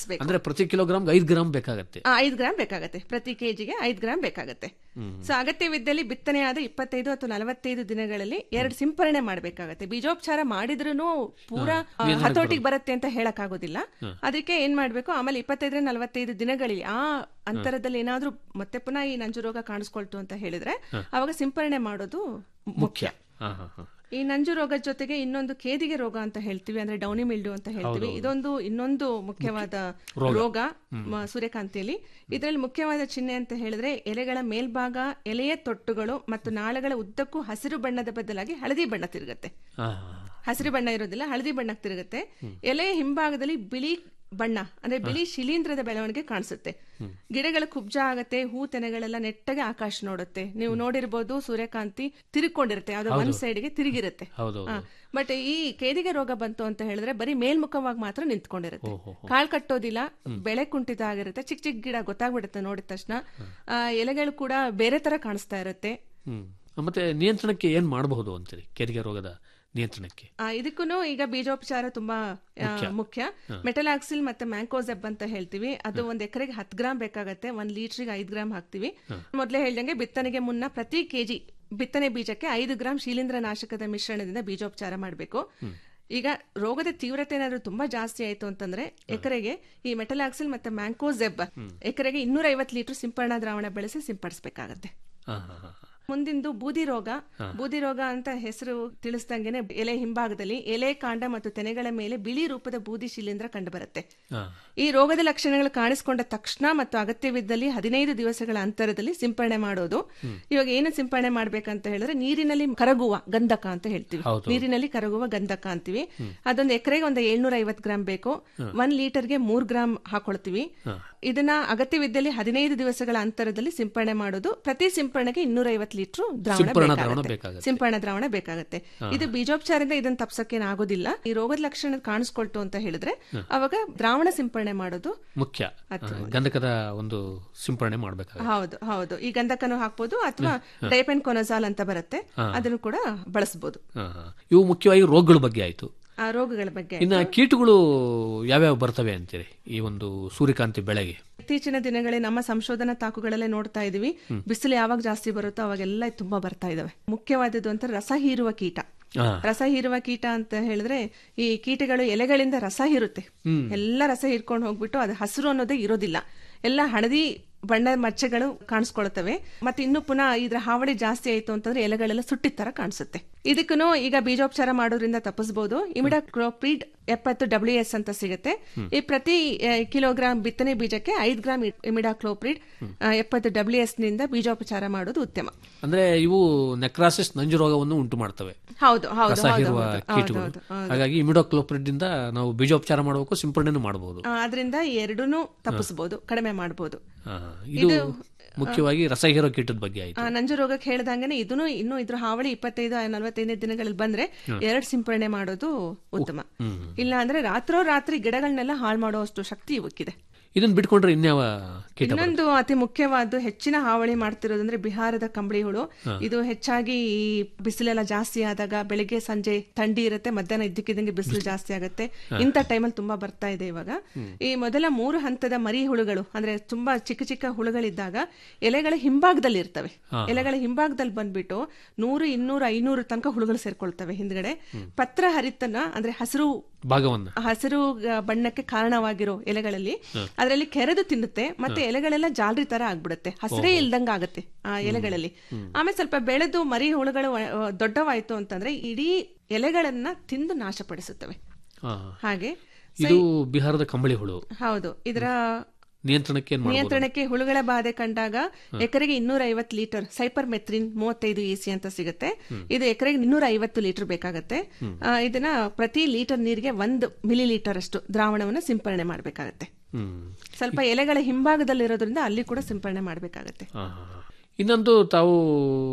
ಕಾಣಿಸ್ಬೇಕು ಅಂದ್ರೆ ಪ್ರತಿ ಕಿಲೋಗ್ರಾಮ್ಗೆ ಐದು ಗ್ರಾಮ್ ಬೇಕಾಗತ್ತೆ ಆ, ಐದು ಗ್ರಾಮ್ ಬೇಕಾಗತ್ತೆ ಪ್ರತಿ ಕೆಜಿಗೆ ಐದು ಗ್ರಾಮ್ ಬೇಕಾಗತ್ತೆ ಸೊ ಅಗತ್ಯವಿದ್ದಲ್ಲಿ ಬಿತ್ತನೆಯಾದ ಇಪ್ಪತ್ತೈದು ಅಥವಾ ನಲವತ್ತೈದು ದಿನಗಳಲ್ಲಿ ಎರಡು ಸಿಂಪರಣೆ ಮಾಡಬೇಕಾಗತ್ತೆ ಬೀಜೋಪಚಾರ ಮಾಡಿದ್ರೂ ಪೂರಾ ಆ, ಹತೋಟಿಗೆ ಬರುತ್ತೆ ಅಂತ ಹೇಳಕ್ ಆಗೋದಿಲ್ಲ ಅದಕ್ಕೆ ಏನ್ ಮಾಡ್ಬೇಕು ಆಮೇಲೆ ಇಪ್ಪತ್ತೈದರಿಂದ ನಲವತ್ತೈದು ದಿನಗಳಲ್ಲಿ ಆ ಅಂತರದಲ್ಲಿ ಏನಾದ್ರೂ ಮತ್ತೆ ಪುನಃ ಈ ನಂಜು ರೋಗ ಕಾಣಿಸ್ಕೊಳ್ತು ಅಂತ ಹೇಳಿದ್ರೆ ಅವಾಗ ಸಿಂಪರಣೆ ಮಾಡೋದು ಮುಖ್ಯ ಹಾ ಹಾ ಹಾ ಈ ನಂಜು ರೋಗದ ಜೊತೆಗೆ ಇನ್ನೊಂದು ಕೇದಿಗೆ ರೋಗ ಅಂತ ಹೇಳ್ತೀವಿ ಅಂದ್ರೆ ಡೌನಿ ಮಿಲ್ಡು ಅಂತ ಹೇಳ್ತೀವಿ ಇದೊಂದು ಇನ್ನೊಂದು ಮುಖ್ಯವಾದ ರೋಗ ಮ- ಸೂರ್ಯಕಾಂತಿಯಲ್ಲಿ ಇದರಲ್ಲಿ ಮುಖ್ಯವಾದ ಚಿಹ್ನೆ ಅಂತ ಹೇಳಿದ್ರೆ ಎಲೆಗಳ ಮೇಲ್ಭಾಗ ಎಲೆಯ ತೊಟ್ಟುಗಳು ಮತ್ತು ನಾಳಗಳ ಉದ್ದಕ್ಕೂ ಹಸಿರು ಬಣ್ಣದ ಬದಲಾಗಿ ಹಳದಿ ಬಣ್ಣ ತಿರುಗತ್ತೆ ಹಾ ಹಸಿರು ಬಣ್ಣ ಇರೋದಿಲ್ಲ ಹಳದಿ ಬಣ್ಣಕ್ಕೆ ತಿರುಗುತ್ತೆ ಎಲೆಯ ಹಿಂಭಾಗದಲ್ಲಿ ಬಿಳಿ ಬಣ್ಣ ಅಂದ್ರೆ ಬಿಳಿ ಶಿಲೀಂಧ್ರದ ಬೆಳವಣಿಗೆ ಕಾಣಿಸುತ್ತೆ ಗಿಡಗಳ ಕುಬ್ಜ ಆಗತ್ತೆ ಹೂ ತೆನೆಗಳೆಲ್ಲ ನೆಟ್ಟಗೆ ಆಕಾಶ ನೋಡುತ್ತೆ ನೀವು ನೋಡಿರ್ಬೋದು ಸೂರ್ಯಕಾಂತಿ ತಿರುಕೊಂಡಿರುತ್ತೆ ಯಾವ್ದೋ ಒಂದ್ ಸೈಡ್ಗೆ ತಿರುಗಿರುತ್ತೆ ಹೌದೌದು ಬಟ್ ಈ ಕೇದಿಗೆ ರೋಗ ಬಂತು ಅಂತ ಹೇಳಿದ್ರೆ ಬರೀ ಮೇಲ್ಮುಖವಾಗಿ ಮಾತ್ರ ನಿಂತ್ಕೊಂಡಿರುತ್ತೆ ಕಾಳ್ ಕಟ್ಟೋದಿಲ್ಲ ಬೆಳೆ ಕುಂಠಿತ ಆಗಿರುತ್ತೆ ಚಿಕ್ಕ ಚಿಕ್ಕ ಗಿಡ ಗೊತ್ತಾಗ್ಬಿಡುತ್ತೆ ನೋಡಿದ ತಕ್ಷಣ ಆ, ಎಲೆಗಳು ಕೂಡ ಬೇರೆ ತರ ಕಾಣಿಸ್ತಾ ಇರುತ್ತೆ ಹ್ಮ್ ಮತ್ತೆ ನಿಯಂತ್ರಣಕ್ಕೆ ಏನ್ ಮಾಡಬಹುದು ಅಂತೀರಿ ಕೆರಿಗೆ ರೋಗದ ನಿಯಂತ್ರಣಕ್ಕೆ ಇದಕ್ಕೂ ಈಗ ಬೀಜೋಪಚಾರ ತುಂಬಾ ಆ, ಮುಖ್ಯ ಮೆಟಲಾಕ್ಸಿಲ್ ಮತ್ತೆ ಮ್ಯಾಂಕೋಸೆಬ್ ಅಂತ ಹೇಳ್ತೀವಿ ಅದು ಒಂದ್ ಎಕರೆಗೆ ಹತ್ತು ಗ್ರಾಮ್ ಬೇಕಾಗತ್ತೆ ಒಂದ್ ಲೀಟರ್ಗೆ ಐದ್ ಗ್ರಾಮ್ ಹಾಕ್ತಿವಿ ಮೊದ್ಲೇ ಹೇಳ್ದಂಗೆ ಬಿತ್ತನೆಗೆ ಮುನ್ನ ಪ್ರತಿ ಕೆಜಿ ಬಿತ್ತನೆ ಬೀಜಕ್ಕೆ ಐದು ಗ್ರಾಮ್ ಶಿಲೀಂಧ್ರ ನಾಶಕದ ಮಿಶ್ರಣದಿಂದ ಬೀಜೋಪಚಾರ ಮಾಡಬೇಕು ಈಗ ರೋಗದ ತೀವ್ರತೆ ಏನಾದ್ರು ತುಂಬಾ ಜಾಸ್ತಿ ಆಯ್ತು ಅಂತಂದ್ರೆ ಎಕರೆಗೆ ಈ ಮೆಟಲಾಕ್ಸಿಲ್ ಮತ್ತೆ ಮ್ಯಾಂಕೋಸೆಬ್ ಎಕರೆಗೆ ಇನ್ನೂರ ಐವತ್ತು ಲೀಟರ್ ಸಿಂಪರಣಾ ದ್ರಾವಣ ಬೆಳೆಸಿ ಸಿಂಪಡಿಸಬೇಕಾಗತ್ತೆ ಹಾ ಹಾ ಹಾ ಮುಂದಿಂದು ಬೂದಿ ರೋಗ ಬೂದಿ ರೋಗ ಅಂತ ಹೆಸರು ತಿಳಿಸ್ದಂಗೆನೆ ಎಲೆ ಹಿಂಭಾಗದಲ್ಲಿ ಎಲೆ ಕಾಂಡ ಮತ್ತು ತೆನೆಗಳ ಮೇಲೆ ಬಿಳಿ ರೂಪದ ಬೂದಿ ಶಿಲೀಂಧ್ರ ಕಂಡುಬರುತ್ತೆ ಹಾ ಈ ರೋಗದ ಲಕ್ಷಣಗಳು ಕಾಣಿಸಿಕೊಂಡ ತಕ್ಷಣ ಮತ್ತು ಅಗತ್ಯವಿದ್ದಲ್ಲಿ ಹದಿನೈದು ದಿವಸಗಳ ಅಂತರದಲ್ಲಿ ಸಿಂಪರಣೆ ಮಾಡೋದು ಇವಾಗ ಏನು ಸಿಂಪರಣೆ ಮಾಡ್ಬೇಕಂತ ಹೇಳಿದ್ರೆ ನೀರಿನಲ್ಲಿ ಕರಗುವ ಗಂಧಕ ಅಂತ ಹೇಳ್ತೀವಿ ಹೌದು. ನೀರಿನಲ್ಲಿ ಕರಗುವ ಗಂಧಕ ಅಂತೀವಿ ಅದೊಂದು ಎಕರೆಗೆ ಒಂದು ಏಳ್ನೂರ ಐವತ್ತು ಗ್ರಾಮ್ ಬೇಕು ಒಂದ್ ಲೀಟರ್ಗೆ ಮೂರ್ ಗ್ರಾಮ್ ಹಾಕೊಳ್ತೀವಿ ಇದನ್ನ ಅಗತ್ಯವಿದ್ದಲ್ಲಿ ಹದಿನೈದು ದಿವಸಗಳ ಅಂತರದಲ್ಲಿ ಸಿಂಪರಣೆ ಮಾಡೋದು ಪ್ರತಿ ಸಿಂಪರಣೆಗೆ ಇನ್ನೂರ ಐವತ್ತು ಲೀಟರ್ ದ್ರಾವಣ ಸಿಂಪರಣಾ ದ್ರಾವಣ ಬೇಕಾಗುತ್ತೆ. ಬೇಕಾಗುತ್ತೆ. ಸಿಂಪರಣಾ ದ್ರಾವಣ ಬೇಕಾಗುತ್ತೆ ಇದು ಬೀಜೋಪಚಾರದಿಂದ ಇದನ್ನ ತಪ್ಸಕ್ಕೇನು ಆಗೋದಿಲ್ಲ ಈ ರೋಗದ ಲಕ್ಷಣ ಕಾಣಿಸ್ಕೊಳ್ತು ಅಂತ ಹೇಳಿದ್ರೆ ಅವಾಗ ದ್ರಾವಣ ಸಿಂಪರಣೆ ಮಾಡೋದು ಮುಖ್ಯ ಆ, ಗಂಧಕದ ಒಂದು ಸಿಂಪರಣೆ ಮಾಡ್ಬೇಕಾಗುತ್ತೆ ಹೌದು ಹೌದು ಈ ಗಂಧಕನು ಹಾಕ್ಬೋದು ಅಥವಾ ಡೈಪೆನ್ ಕೊನಜಾಲ್ ಅಂತ ಬರುತ್ತೆ ಅದನ್ನು ಕೂಡ ಬಳಸಬಹುದು ಹಾ, ಹಾ. ಇವು ಮುಖ್ಯವಾಗಿ ರೋಗಗಳ ಬಗ್ಗೆ ಆಯ್ತು ಆ ರೋಗಗಳ ಬಗ್ಗೆ ಇನ್ನ ಕೀಟಗಳು ಯಾವ್ಯಾವ ಬರ್ತವೆ ಅಂತೀರಿ ಈ ಒಂದು ಸೂರ್ಯಕಾಂತಿ ಬೆಳೆಗೆ ಇತ್ತೀಚಿನ ದಿನಗಳಲ್ಲಿ ನಮ್ಮ ಸಂಶೋಧನಾ ತಾಕುಗಳಲ್ಲೇ ನೋಡ್ತಾ ಇದೀವಿ ಬಿಸಿಲು ಯಾವಾಗ ಜಾಸ್ತಿ ಬರುತ್ತೋ ಅವಾಗೆಲ್ಲ ತುಂಬಾ ಬರ್ತಾ ಇದಾವೆ ಮುಖ್ಯವಾದದ್ದು ಅಂತ ರಸ ಹೀರುವ ಕೀಟ ಹಾ. ರಸ ಹೀರುವ ಕೀಟ ಅಂತ ಹೇಳಿದ್ರೆ ಈ ಕೀಟಗಳು ಎಲೆಗಳಿಂದ ರಸ ಹೀರುತ್ತೆ ಎಲ್ಲ ರಸ ಹೀರ್ಕೊಂಡು ಹೋಗ್ಬಿಟ್ಟು ಅದು ಹಸಿರು ಅನ್ನೋದೇ ಇರೋದಿಲ್ಲ ಎಲ್ಲ ಹಳದಿ ಬಣ್ಣದ ಮಚ್ಚೆಗಳು ಕಾಣಿಸ್ಕೊಳ್ತವೆ ಮತ್ತೆ ಇನ್ನು ಪುನಃ ಇದ್ರ ಹಾವಳಿ ಜಾಸ್ತಿ ಆಯ್ತು ಅಂತಂದ್ರೆ ಎಲೆಗಳೆಲ್ಲ ಸುಟ್ಟಿದ ತರ ಕಾಣಿಸುತ್ತೆ ಇದಕ್ಕೂ ಈಗ ಬೀಜೋಪಚಾರ ಮಾಡೋದ್ರಿಂದ ತಪ್ಪಿಸಬಹುದು ಇಮಿಡಾಕ್ರೋಪಿಡ್ ಎಪ್ಪತ್ತು ಡಬ್ಲ್ಯೂ ಎಸ್ ಅಂತ ಸಿಗುತ್ತೆ ಈ ಪ್ರತಿ ಆ, ಕಿಲೋಗ್ರಾಂ ಬಿತ್ತನೆ ಬೀಜಕ್ಕೆ ಐದು ಗ್ರಾಮ್ ಇಮಿಡಾಕ್ಲೋಪ್ರಿಡ್ ಎಪ್ಪತ್ತು ಡಬ್ಲ್ಯೂ ಎಸ್ ನಿಂದ ಬೀಜೋಪಚಾರ ಮಾಡೋದು ಉತ್ತಮ ಅಂದ್ರೆ ಇವು ನೆಕ್ರಾಸಿಸ್ ನಂಜು ರೋಗವನ್ನು ಉಂಟು ಮಾಡ್ತವೆ ಹೌದು ಹೌದು ರಸ ಹೌದು ಹೀರುವ ಹೌದು, ಕೀಟಗಳು ಹೌದು, ಹೌದು. ಹಾಗಾಗಿ ಇಮಿಡೋಕ್ಲೋಪ್ರಿಡ್ ಇಂದ ನಾವು ಬೀಜೋಪಚಾರ ಮಾಡಬೇಕು ಸಿಂಪಡಣೆನೂ ಮಾಡಬಹುದು ಆ, ಅದರಿಂದ ಎರಡನ್ನೂ ತಪ್ಪಿಸಬಹುದು ಕಡಿಮೆ ಮಾಡಬಹುದು ಇದು ಮುಖ್ಯವಾಗಿ ರಸ ಹೀರೋ ಕೀಟದ ಬಗ್ಗೆ ಆಯ್ತು ಆ, ನಂಜು ರೋಗಕ್ಕೆ ಹೇಳ್ದಂಗೆನೆ ಇದನ್ನು ಇನ್ನು ಇದ್ರ ಹಾವಳಿ ಇಪ್ಪತ್ತೈದು ನಲವತ್ತೈದನೇ ದಿನಗಳಲ್ಲಿ ಬಂದ್ರೆ ಎರಡ್ ಸಿಂಪರಣೆ ಮಾಡೋದು ಉತ್ತಮ ಇಲ್ಲ ಅಂದ್ರೆ ರಾತ್ರೋ ರಾತ್ರಿ ಗಿಡಗಳನ್ನೆಲ್ಲ ಹಾಳು ಮಾಡುವಷ್ಟು ಶಕ್ತಿ ಇವಕ್ಕಿದೆ ಇದನ್ನ ಬಿಟ್ಕೊಂಡ್ರೆ ಇನ್ಯಾವ ಕೀಟ ಬರುತ್ತೆ? ಇನ್ನೊಂದು ಅತಿ ಮುಖ್ಯವಾದ್ದು ಹೆಚ್ಚಿನ ಹಾವಳಿ ಮಾಡ್ತಿರೋದಂದ್ರೆ ಬಿಹಾರದ ಕಂಬಳಿ ಹುಳು ಇದು ಹೆಚ್ಚಾಗಿ ಈ ಬಿಸಿಲೆಲ್ಲ ಜಾಸ್ತಿ ಆದಾಗ ಬೆಳಿಗ್ಗೆ ಸಂಜೆ ಥಂಡಿ ಇರುತ್ತೆ ಮಧ್ಯಾಹ್ನ ಇದ್ದಕ್ಕಿದ್ದಂಗೆ ಬಿಸಿಲು ಜಾಸ್ತಿ ಆಗುತ್ತೆ ಇಂಥ ಟೈಮಲ್ಲಿ ತುಂಬಾ ಬರ್ತಾ ಇದೆ ಇವಾಗ ಈ ಮೊದಲ ಮೂರು ಹಂತದ ಮರಿ ಹುಳುಗಳು ಅಂದ್ರೆ ತುಂಬಾ ಚಿಕ್ಕ ಚಿಕ್ಕ ಹುಳುಗಳಿದ್ದಾಗ ಎಲೆಗಳ ಹಿಂಭಾಗದಲ್ಲಿ ಇರ್ತವೆ ಎಲೆಗಳ ಹಿಂಭಾಗದಲ್ಲಿ ಬಂದ್ಬಿಟ್ಟು ನೂರು ಇನ್ನೂರು ಐನೂರು ತನಕ ಹುಳುಗಳು ಸೇರ್ಕೊಳ್ತವೆ ಹಿಂದ್ಗಡೆ ಪತ್ರ ಹರಿತನ ಅಂದ್ರೆ ಹಸಿರು ಭಾಗವನ್ನ ಹಸಿರು ಗ- ಬಣ್ಣಕ್ಕೆ ಕಾರಣವಾಗಿರೋ ಎಲೆಗಳಲ್ಲಿ ಅದರಲ್ಲಿ ಕೆರೆದು ತಿನ್ನುತ್ತೆ ಮತ್ತೆ ಎಲೆಗಳೆಲ್ಲ ಜಾಲರಿ ತರ ಆಗ್ಬಿಡುತ್ತೆ ಹಸಿರೇ ಇಲ್ದಂಗ ಆಗುತ್ತೆ ಆ ಎಲೆಗಳಲ್ಲಿ ಆಮೇಲೆ ಸ್ವಲ್ಪ ಬೆಳೆದು ಮರಿ ಹುಳುಗಳು ವ- ದೊಡ್ಡವಾಯ್ತು ಅಂತಂದ್ರೆ ಇಡೀ ಎಲೆಗಳನ್ನ ತಿಂದು ನಾಶಪಡಿಸುತ್ತವೆ ಹಾ. ಹಾಗೆ ಇದು ಬಿಹಾರದ ಕಂಬಳಿ ಹುಳು ಹೌದು ಇದರ ನಿಯಂತ್ರಣಕ್ಕೆ ಏನ್ ಮಾಡ್ಬೋದು ನಿಯಂತ್ರಣಕ್ಕೆ ಹುಳುಗಳ ಬಾಧೆ ಕಂಡಾಗ ಎಕರೆಗೆ ಇನ್ನೂರ ಐವತ್ತು ಲೀಟರ್ ಸೈಪರ್ ಮೆತ್ರಿನ್ ಮೂವತ್ತೈದು ಇಸಿ ಅಂತ ಸಿಗುತ್ತೆ ಇದು ಎಕರೆಗೆ ಇನ್ನೂರ ಐವತ್ತು ಲೀಟರ್ ಬೇಕಾಗತ್ತೆ ಆ, ಇದನ್ನ ಪ್ರತಿ ಲೀಟರ್ ನೀರಿಗೆ ಒಂದು ಮಿಲಿ ಲೀಟರ್ ಅಷ್ಟು ದ್ರಾವಣವನ್ನು ಸಿಂಪರಣೆ ಮಾಡಬೇಕಾಗತ್ತೆ ಹ್ಮ್ ಸ್ವಲ್ಪ ಎಲೆಗಳ ಹಿಂಭಾಗದಲ್ಲಿರೋದ್ರಿಂದ ಅಲ್ಲಿ ಕೂಡ ಸಿಂಪರಣೆ ಮಾಡಬೇಕಾಗತ್ತೆ ಹಾ, ಹಾ, ಹಾ. ಇನ್ನೊಂದು ತಾವು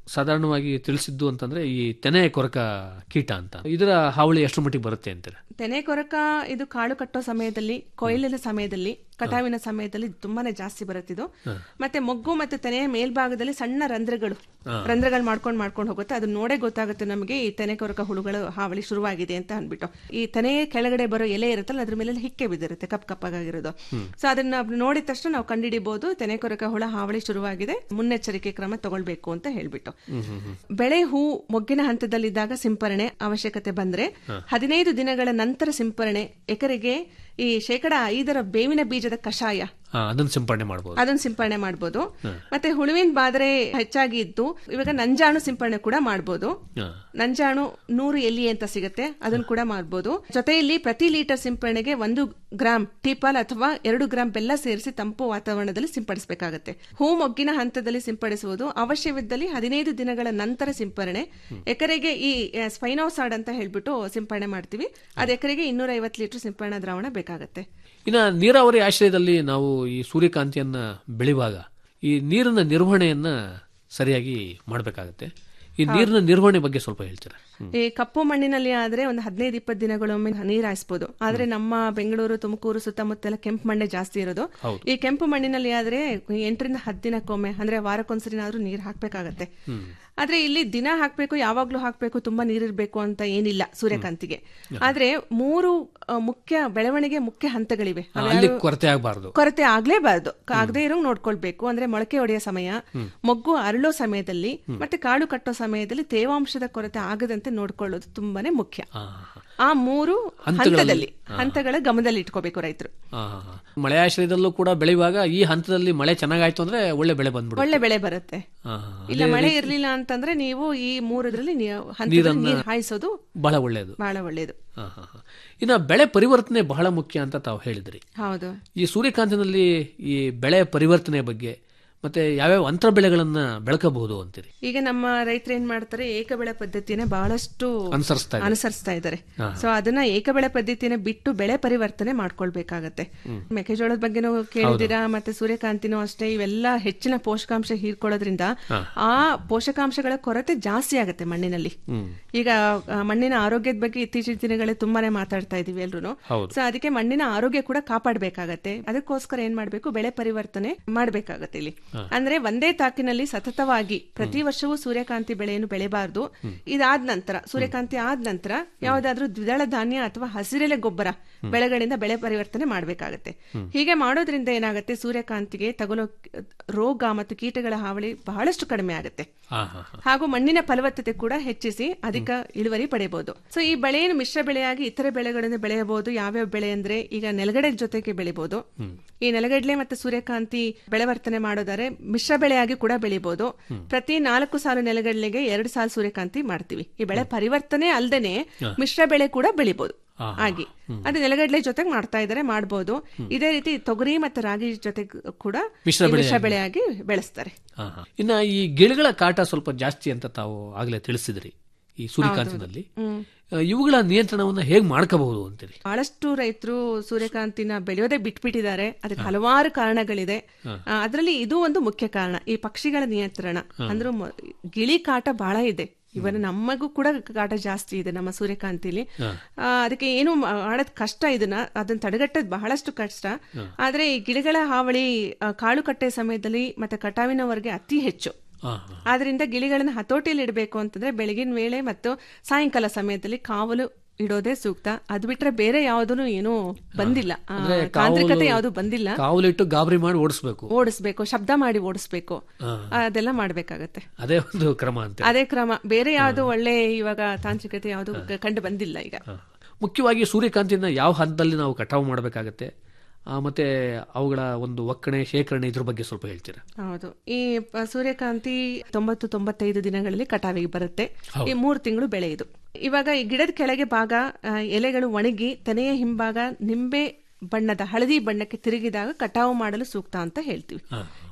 ಸಾಧಾರಣವಾಗಿ ತಿಳಿಸಿದ್ದು ಅಂತಂದ್ರೆ ಈ ತೆನೆ ಕೊರಕ ಕೀಟ ಅಂತ ಇದರ ಹಾವಳಿ ಎಷ್ಟು ಮಟ್ಟಿಗೆ ಬರುತ್ತೆ ಅಂತೀರ ತೆನೆ ಕೊರಕ ಇದು ಕಾಳು ಕಟ್ಟೋ ಸಮಯದಲ್ಲಿ ಕೊಯ್ಲಿನ ಸಮಯದಲ್ಲಿ ಕಟಾವಿನ ಸಮಯದಲ್ಲಿ ತುಂಬಾನೇ ಜಾಸ್ತಿ ಬರುತ್ತಿದ್ದು ಮತ್ತೆ ಮೊಗ್ಗು ಮತ್ತೆ ತೆನೆಯ ಮೇಲ್ಭಾಗದಲ್ಲಿ ಸಣ್ಣ ರಂಧ್ರಗಳು ರಂಧ್ರಗಳು ಮಾಡ್ಕೊಂಡು ಮಾಡ್ಕೊಂಡು ಹೋಗುತ್ತೆ ಅದು ನೋಡೇ ಗೊತ್ತಾಗುತ್ತೆ ನಮಗೆ ಈ ತೆನೆ ಕೊರಕ ಹುಳುಗಳು ಹಾವಳಿ ಶುರುವಾಗಿದೆ ಅಂತ ಅಂದ್ಬಿಟ್ಟು ಈ ತೆನೆಯ ಕೆಳಗಡೆ ಬರೋ ಎಲೆ ಇರುತ್ತಲ್ಲ ಅದ್ರ ಮೇಲೆ ಹಿಕ್ಕೆ ಬಿದ್ದಿರುತ್ತೆ ಕಪ್ ಕಪ್ಪಾಗಿರೋದು ಸೊ ಅದನ್ನ ನೋಡಿದ ತಕ್ಷಣ ನಾವು ಕಂಡುಹಿಡಿಬಹುದು ತೆನೆ ಕೊರಕ ಹುಳ ಹಾವಳಿ ಶುರುವಾಗಿದೆ ಮುನ್ನೆಚ್ಚರಿಕೆ ಕ್ರಮ ತಗೊಳ್ಬೇಕು ಅಂತ ಹೇಳ್ಬಿಟ್ಟು ಬೆಳೆ ಹೂ ಮೊಗ್ಗಿನ ಹಂತದಲ್ಲಿದ್ದಾಗ ಸಿಂಪರಣೆ ಅವಶ್ಯಕತೆ ಬಂದ್ರೆ ಹದಿನೈದು ದಿನಗಳ ನಂತರ ಸಿಂಪರಣೆ ಎಕರೆಗೆ ಈ ಶೇಕಡ ಐದರ ಬೇವಿನ ಬೀಜದ ಕಷಾಯ ಆ, ಅದನ್ನ ಸಿಂಪಡಣೆ ಮಾಡಬಹುದು ಅದನ್ನ ಸಿಂಪರಣೆ ಮಾಡಬಹುದು ಮತ್ತೆ ಹುಳುವಿನ ಬಾದರೆ ಹೆಚ್ಚಾಗಿ ಇದ್ದು ಇವಾಗ ನಂಜಾಣು ಸಿಂಪರಣೆ ಕೂಡ ಮಾಡಬಹುದು ನಂಜಾಣು ನೂರು ಎಲ್ಲಿ ಅಂತ ಸಿಗುತ್ತೆ ಅದನ್ನ ಕೂಡ ಮಾಡಬಹುದು ಜೊತೆಯಲ್ಲಿ ಪ್ರತಿ ಲೀಟರ್ ಸಿಂಪರಣೆಗೆ ಒಂದು ಗ್ರಾಂ ಟೀಪಾಲ್ ಅಥವಾ ಎರಡು ಗ್ರಾಂ ಬೆಲ್ಲ ಸೇರಿಸಿ ತಂಪು ವಾತಾವರಣದಲ್ಲಿ ಸಿಂಪಡಿಸಬೇಕಾಗುತ್ತೆ ಹೂ ಮೊಗ್ಗಿನ ಹಂತದಲ್ಲಿ ಸಿಂಪಡಿಸುವುದು ಅವಶ್ಯವಿದ್ದಲ್ಲಿ ಹದಿನೈದು ದಿನಗಳ ನಂತರ ಸಿಂಪರಣೆ ಎಕರೆಗೆ ಈ ಸ್ಪೈನೋಸಾಡ್ ಅಂತ ಹೇಳ್ಬಿಟ್ಟು ಸಿಂಪರಣೆ ಮಾಡ್ತೀವಿ ಅದ್ ಎಕರೆಗೆ ಇನ್ನೂರ ಐವತ್ತು ಲೀಟರ್ ಸಿಂಪರಣಾ ದ್ರಾವಣ ಬೇಕಾಗುತ್ತೆ ಇನ್ನು ನೀರಾವರಿ ಆಶ್ರಯದಲ್ಲಿ ನಾವು ಈ ಸೂರ್ಯಕಾಂತಿಯನ್ನ ಬೆಳೆಯುವಾಗ ಈ ನೀರಿನ ನಿರ್ವಹಣೆಯನ್ನ ಸರಿಯಾಗಿ ಮಾಡಬೇಕಾಗತ್ತೆ ಈ ನೀರಿನ ನಿರ್ವಹಣೆ ಬಗ್ಗೆ ಸ್ವಲ್ಪ ಹೇಳ್ತೀರಾ ಈ ಕಪ್ಪು ಮಣ್ಣಿನಲ್ಲಿ ಆದ್ರೆ ಒಂದು ಹದಿನೈದು ಇಪ್ಪತ್ತು ದಿನಗಳೊಮ್ಮೆ ನೀರ್ ಹಾಯಿಸಬಹುದು ಆದ್ರೆ ನಮ್ಮ ಬೆಂಗಳೂರು ತುಮಕೂರು ಸುತ್ತಮುತ್ತೆಲ್ಲ ಕೆಂಪು ಮಣ್ಣೆ ಜಾಸ್ತಿ ಇರೋದು ಈ ಕೆಂಪು ಮಣ್ಣಿನಲ್ಲಿ ಆದ್ರೆ ಎಂಟರಿಂದ ಹತ್ತು ದಿನಕ್ಕೊಮ್ಮೆ ಅಂದ್ರೆ ವಾರಕ್ಕೊಂದ್ಸರಿನಾದ್ರೂ ನೀರ್ ಹಾಕ್ಬೇಕಾಗತ್ತೆ ಆದ್ರೆ ಇಲ್ಲಿ ದಿನ ಹಾಕ್ಬೇಕು ಯಾವಾಗ್ಲೂ ಹಾಕ್ಬೇಕು ತುಂಬಾ ನೀರಿರ್ಬೇಕು ಅಂತ ಏನಿಲ್ಲ ಸೂರ್ಯಕಾಂತಿಗೆ ಆದ್ರೆ ಮೂರು ಆ, ಮುಖ್ಯ ಬೆಳವಣಿಗೆ ಮುಖ್ಯ ಹಂತಗಳಿವೆ ಆ, ಅಲ್ಲಿ ಕೊರತೆ ಆಗಬಾರ್ದು ಕೊರತೆ ಆಗ್ಲೇಬಾರ್ದು ಆಗದೆ ಇರೋ ನೋಡ್ಕೊಳ್ಬೇಕು ಅಂದ್ರೆ ಮೊಳಕೆ ಹೊಡೆಯೋ ಸಮಯ ಮೊಗ್ಗು ಅರಳೋ ಸಮಯದಲ್ಲಿ ಮತ್ತೆ ಕಾಳು ಕಟ್ಟೋ ಸಮಯದಲ್ಲಿ ತೇವಾಂಶದ ಕೊರತೆ ಆಗದಂತೆ ನೋಡ್ಕೊಳ್ಳೋದು ತುಂಬಾನೇ ಮುಖ್ಯ ಆ ಮೂರು ಹಂತದಲ್ಲಿ ಹಂತಗಳ ಗಮನದಲ್ಲಿ ಇಟ್ಕೋಬೇಕು ರೈತರು ಮಳೆ ಆಶ್ರಯದಲ್ಲೂ ಕೂಡ ಬೆಳೆಯುವಾಗ ಈ ಹಂತದಲ್ಲಿ ಮಳೆ ಚೆನ್ನಾಗಾಯ್ತು ಅಂದ್ರೆ ಒಳ್ಳೆ ಬೆಳೆ ಬಂದ್ಬಿಡುತ್ತೆ ಒಳ್ಳೆ ಬೆಳೆ ಬರುತ್ತೆ ಆ, ಇಲ್ಲ ಮಳೆ ಇರ್ಲಿಲ್ಲ ಅಂತಂದ್ರೆ ನೀವು ಈ ಮೂರದ್ರಲ್ಲಿ ನೀವು ಹಂತದಲ್ಲಿ ನೀರು ಹಾಯಿಸೋದು ಬಹಳ ಒಳ್ಳೆಯದು ಬಹಳ ಒಳ್ಳೇದು ಆ, ಹಾ, ಹಾ. ಇನ್ನು ಬೆಳೆ ಪರಿವರ್ತನೆ ಬಹಳ ಮುಖ್ಯ ಅಂತ ತಾವು ಹೇಳಿದ್ರಿ ಹೌದು ಈ ಸೂರ್ಯಕಾಂತಿನಲ್ಲಿ ಈ ಬೆಳೆ ಪರಿವರ್ತನೆ ಬಗ್ಗೆ ಮತ್ತೆ ಯಾವ್ಯಾವ ಅಂತರ ಬೆಳೆಗಳನ್ನ ಬೆಳಕಬಹುದು ಅಂತೀರಿ ಈಗ ನಮ್ಮ ರೈತರು ಏನ್ ಮಾಡ್ತಾರೆ ಏಕಬೆಳೆ ಪದ್ಧತಿನ ಬಹಳಷ್ಟು ಅನುಸರಿಸ್ತಾ ಇದ್ದಾರೆ. ಅನುಸರಿಸ್ತಾ ಇದ್ದಾರೆ ಸೊ ಅದನ್ನ ಏಕಬೆಳೆ ಪದ್ಧತಿನ ಬಿಟ್ಟು ಬೆಳೆ ಪರಿವರ್ತನೆ ಮಾಡ್ಕೊಳ್ಬೇಕಾಗತ್ತೆ ಮೆಕ್ಕೆಜೋಳದ ಬಗ್ಗೆನೂ ಕೇಳಿದಿರಾ ಮತ್ತೆ ಸೂರ್ಯಕಾಂತಿನೂ ಅಷ್ಟೇ ಇವೆಲ್ಲ ಹೆಚ್ಚಿನ ಪೋಷಕಾಂಶ ಹೀರ್ಕೊಳ್ಳೋದ್ರಿಂದ ಆ ಪೋಷಕಾಂಶಗಳ ಕೊರತೆ ಜಾಸ್ತಿ ಆಗುತ್ತೆ ಮಣ್ಣಿನಲ್ಲಿ ಈಗ ಆ, ಮಣ್ಣಿನ ಆರೋಗ್ಯದ ಬಗ್ಗೆ ಇತ್ತೀಚಿನ ದಿನಗಳಲ್ಲಿ ತುಂಬಾನೇ ಮಾತಾಡ್ತಾ ಇದೀವಿ ಎಲ್ರು ಸೊ ಅದಕ್ಕೆ ಮಣ್ಣಿನ ಆರೋಗ್ಯ ಕೂಡ ಕಾಪಾಡಬೇಕಾಗತ್ತೆ ಅದಕ್ಕೋಸ್ಕರ ಏನ್ ಮಾಡ್ಬೇಕು ಬೆಳೆ ಪರಿವರ್ತನೆ ಮಾಡ್ಬೇಕಾಗತ್ತೆ ಇಲ್ಲಿ ಅಂದ್ರೆ ಒಂದೇ ತಾಕಿನಲ್ಲಿ ಸತತವಾಗಿ ಪ್ರತಿ ವರ್ಷವೂ ಸೂರ್ಯಕಾಂತಿ ಬೆಳೆಯನ್ನು ಬೆಳೆಬಾರ್ದು ಇದಾದ ನಂತರ ಸೂರ್ಯಕಾಂತಿ ಆದ ನಂತರ ಯಾವ್ದಾದ್ರೂ ದ್ವಿದಳ ಧಾನ್ಯ ಅಥವಾ ಹಸಿರೆಲೆ ಗೊಬ್ಬರ ಬೆಳೆಗಳಿಂದ ಬೆಳೆ ಪರಿವರ್ತನೆ ಮಾಡಬೇಕಾಗತ್ತೆ ಹೀಗೆ ಮಾಡೋದ್ರಿಂದ ಏನಾಗುತ್ತೆ ಸೂರ್ಯಕಾಂತಿಗೆ ತಗುಲೋ ರೋಗ ಮತ್ತು ಕೀಟಗಳ ಹಾವಳಿ ಬಹಳಷ್ಟು ಕಡಿಮೆ ಆಗುತ್ತೆ ಆ, ಹಾ, ಹಾ. ಹಾಗೂ ಮಣ್ಣಿನ ಫಲವತ್ತತೆ ಕೂಡ ಹೆಚ್ಚಿಸಿ ಅಧಿಕ ಇಳುವರಿ ಪಡೆಯಬಹುದು ಸೊ ಈ ಬೆಳೆಯನ್ನು ಮಿಶ್ರ ಬೆಳೆಯಾಗಿ ಇತರೆ ಬೆಳೆಗಳನ್ನು ಬೆಳೆಯಬಹುದು ಯಾವ್ಯಾವ ಬೆಳೆ ಅಂದ್ರೆ ಈಗ ನೆಲಗಡೆ ಜೊತೆಗೆ ಬೆಳಿಬಹುದು ಈ ನೆಲಗಡಲೆ ಮತ್ತು ಸೂರ್ಯಕಾಂತಿ ಬೆಳೆವರ್ತನೆ ಮಾಡೋದಾದ್ರೆ ಮಿಶ್ರ ಬೆಳೆಯಾಗಿ ಕೂಡ ಬೆಳಿಬಹುದು ಪ್ರತಿ ನಾಲ್ಕು ಸಾಲು ನೆಲಗಡಲೆಗೆ ಎರಡು ಸಾಲು ಸೂರ್ಯಕಾಂತಿ ಮಾಡ್ತೀವಿ ಈ ಬೆಳೆ ಪರಿವರ್ತನೆ ಅಲ್ದೇನೆ ಮಿಶ್ರ ಬೆಳೆ ಕೂಡ ಬೆಳಿಬಹುದು ಆಗಿ ಅದು ನೆಲಗಡಲೆ ಜೊತೆಗೆ ಮಾಡ್ತಾ ಇದ್ದಾರೆ ಮಾಡಬಹುದು ಇದೇ ರೀತಿ ತೊಗರಿ ಮತ್ತು ರಾಗಿ ಜೊತೆ ಕೂಡ ಮಿಶ್ರ ಈ ಮಿಶ್ರ ಬೆಳೆಯಾಗಿ ಬೆಳೆಸ್ತಾರೆ ಆ, ಹಾ. ಇನ್ನ ಈ ಗಿಡಗಳ ಕಾಟ ಸ್ವಲ್ಪ ಜಾಸ್ತಿ ಅಂತ ತಾವು ಆಗ್ಲೇ ತಿಳಿಸಿದ್ರಿ ಈ ಸೂರ್ಯಕಾಂತಿನಲ್ಲಿ ಆ, ಇವುಗಳ ನಿಯಂತ್ರಣವನ್ನ ಹೇಗ್ ಮಾಡ್ಕೋಬಹುದು ಅಂತೀರಿ ಬಹಳಷ್ಟು ರೈತರು ಸೂರ್ಯಕಾಂತಿನ ಬೆಳೆಯೋದೇ ಬಿಟ್ಬಿಟ್ಟಿದ್ದಾರೆ ಅದಕ್ಕೆ ಹಲವಾರು ಕಾರಣಗಳಿದೆ ಅದರಲ್ಲಿ ಇದು ಒಂದು ಮುಖ್ಯ ಕಾರಣ ಈ ಪಕ್ಷಿಗಳ ನಿಯಂತ್ರಣ ಅಂದ್ರೆ ಮ- ಗಿಳಿ ಕಾಟ ಬಹಳ ಇದೆ ಇವನ್ ನಮಗೂ ಕೂಡ ಕಾಟ ಜಾಸ್ತಿ ಇದೆ ನಮ್ಮ ಸೂರ್ಯಕಾಂತಿಲಿ ಆ, ಅದಕ್ಕೆ ಏನು ಮಾಡೋದ್ ಕಷ್ಟ ಇದನ್ನ ಅದನ್ನ ತಡೆಗಟ್ಟೋದು ಬಹಳಷ್ಟು ಕಷ್ಟ ಆದ್ರೆ ಈ ಗಿಡಗಳ ಹಾವಳಿ ಆ, ಕಾಳು ಕಟ್ಟೆ ಸಮಯದಲ್ಲಿ ಮತ್ತೆ ಕಟಾವಿನವರೆಗೆ ಅತಿ ಹೆಚ್ಚು ಆ, ಹಾ. ಆದ್ರಿಂದ ಗಿಳಿಗಳನ್ನ ಹತೋಟಿಯಲ್ಲಿ ಇಡಬೇಕು ಅಂತಂದ್ರೆ ಬೆಳಗಿನ ವೇಳೆ ಮತ್ತು ಸಾಯಂಕಾಲ ಸಮಯದಲ್ಲಿ ಕಾವಲು ಇಡೋದೇ ಸೂಕ್ತ ಅದ್ ಬಿಟ್ರೆ ಬೇರೆ ಯಾವ್ದೂ ಏನೂ ಬಂದಿಲ್ಲ ಆ, ಅಂದ್ರೆ ತಾಂತ್ರಿಕತೆ ಕಾವಲು- ಯಾವ್ದು ಬಂದಿಲ್ಲ ಕಾವಲಿಟ್ಟು ಗಾಬರಿ ಮಾಡಿ ಓಡಿಸ್ಬೇಕು ಓಡಿಸ್ಬೇಕು ಶಬ್ದ ಮಾಡಿ ಓಡಿಸ್ಬೇಕು ಅದೆಲ್ಲ ಮಾಡ್ಬೇಕಾಗತ್ತೆ ಅದೇ ಒಂದು ಕ್ರಮ ಅಂತ ಅದೇ ಕ್ರಮ ಬೇರೆ ಯಾವ್ದು ಒಳ್ಳೆ ಇವಾಗ ತಾಂತ್ರಿಕತೆ ಯಾವ್ದು ಕಂಡು ಬಂದಿಲ್ಲ ಈಗ ಮುಖ್ಯವಾಗಿ ಸೂರ್ಯಕಾಂತಿನ ಯಾವ ಹಂತದಲ್ಲಿ ನಾವು ಕಟಾವು ಮಾಡಬೇಕಾಗತ್ತೆ ಆ, ಮತ್ತೆ ಅವುಗಳ ಒಂದು ಒಕ್ಕಣೆ ಶೇಖರಣೆ ಇದ್ರ ಬಗ್ಗೆ ಸ್ವಲ್ಪ ಹೇಳ್ತೀರಾ ಹೌದು ಈ ಪ- ಸೂರ್ಯಕಾಂತಿ ತೊಂಬತ್ತು ತೊಂಬತ್ತೈದು ದಿನಗಳಲ್ಲಿ ಕಟಾವಿಗೆ ಬರುತ್ತೆ ಈ ಮೂರು ತಿಂಗಳು ಬೆಳೆ ಇದು ಇವಾಗ ಈ ಗಿಡದ ಕೆಳಗೆ ಭಾಗ ಆ, ಎಲೆಗಳು ಒಣಗಿ ತೆನೆಯ ಹಿಂಭಾಗ ನಿಂಬೆ ಬಣ್ಣದ ಹಳದಿ ಬಣ್ಣಕ್ಕೆ ತಿರುಗಿದಾಗ ಕಟಾವು ಮಾಡಲು ಸೂಕ್ತ ಅಂತ ಹೇಳ್ತೀವಿ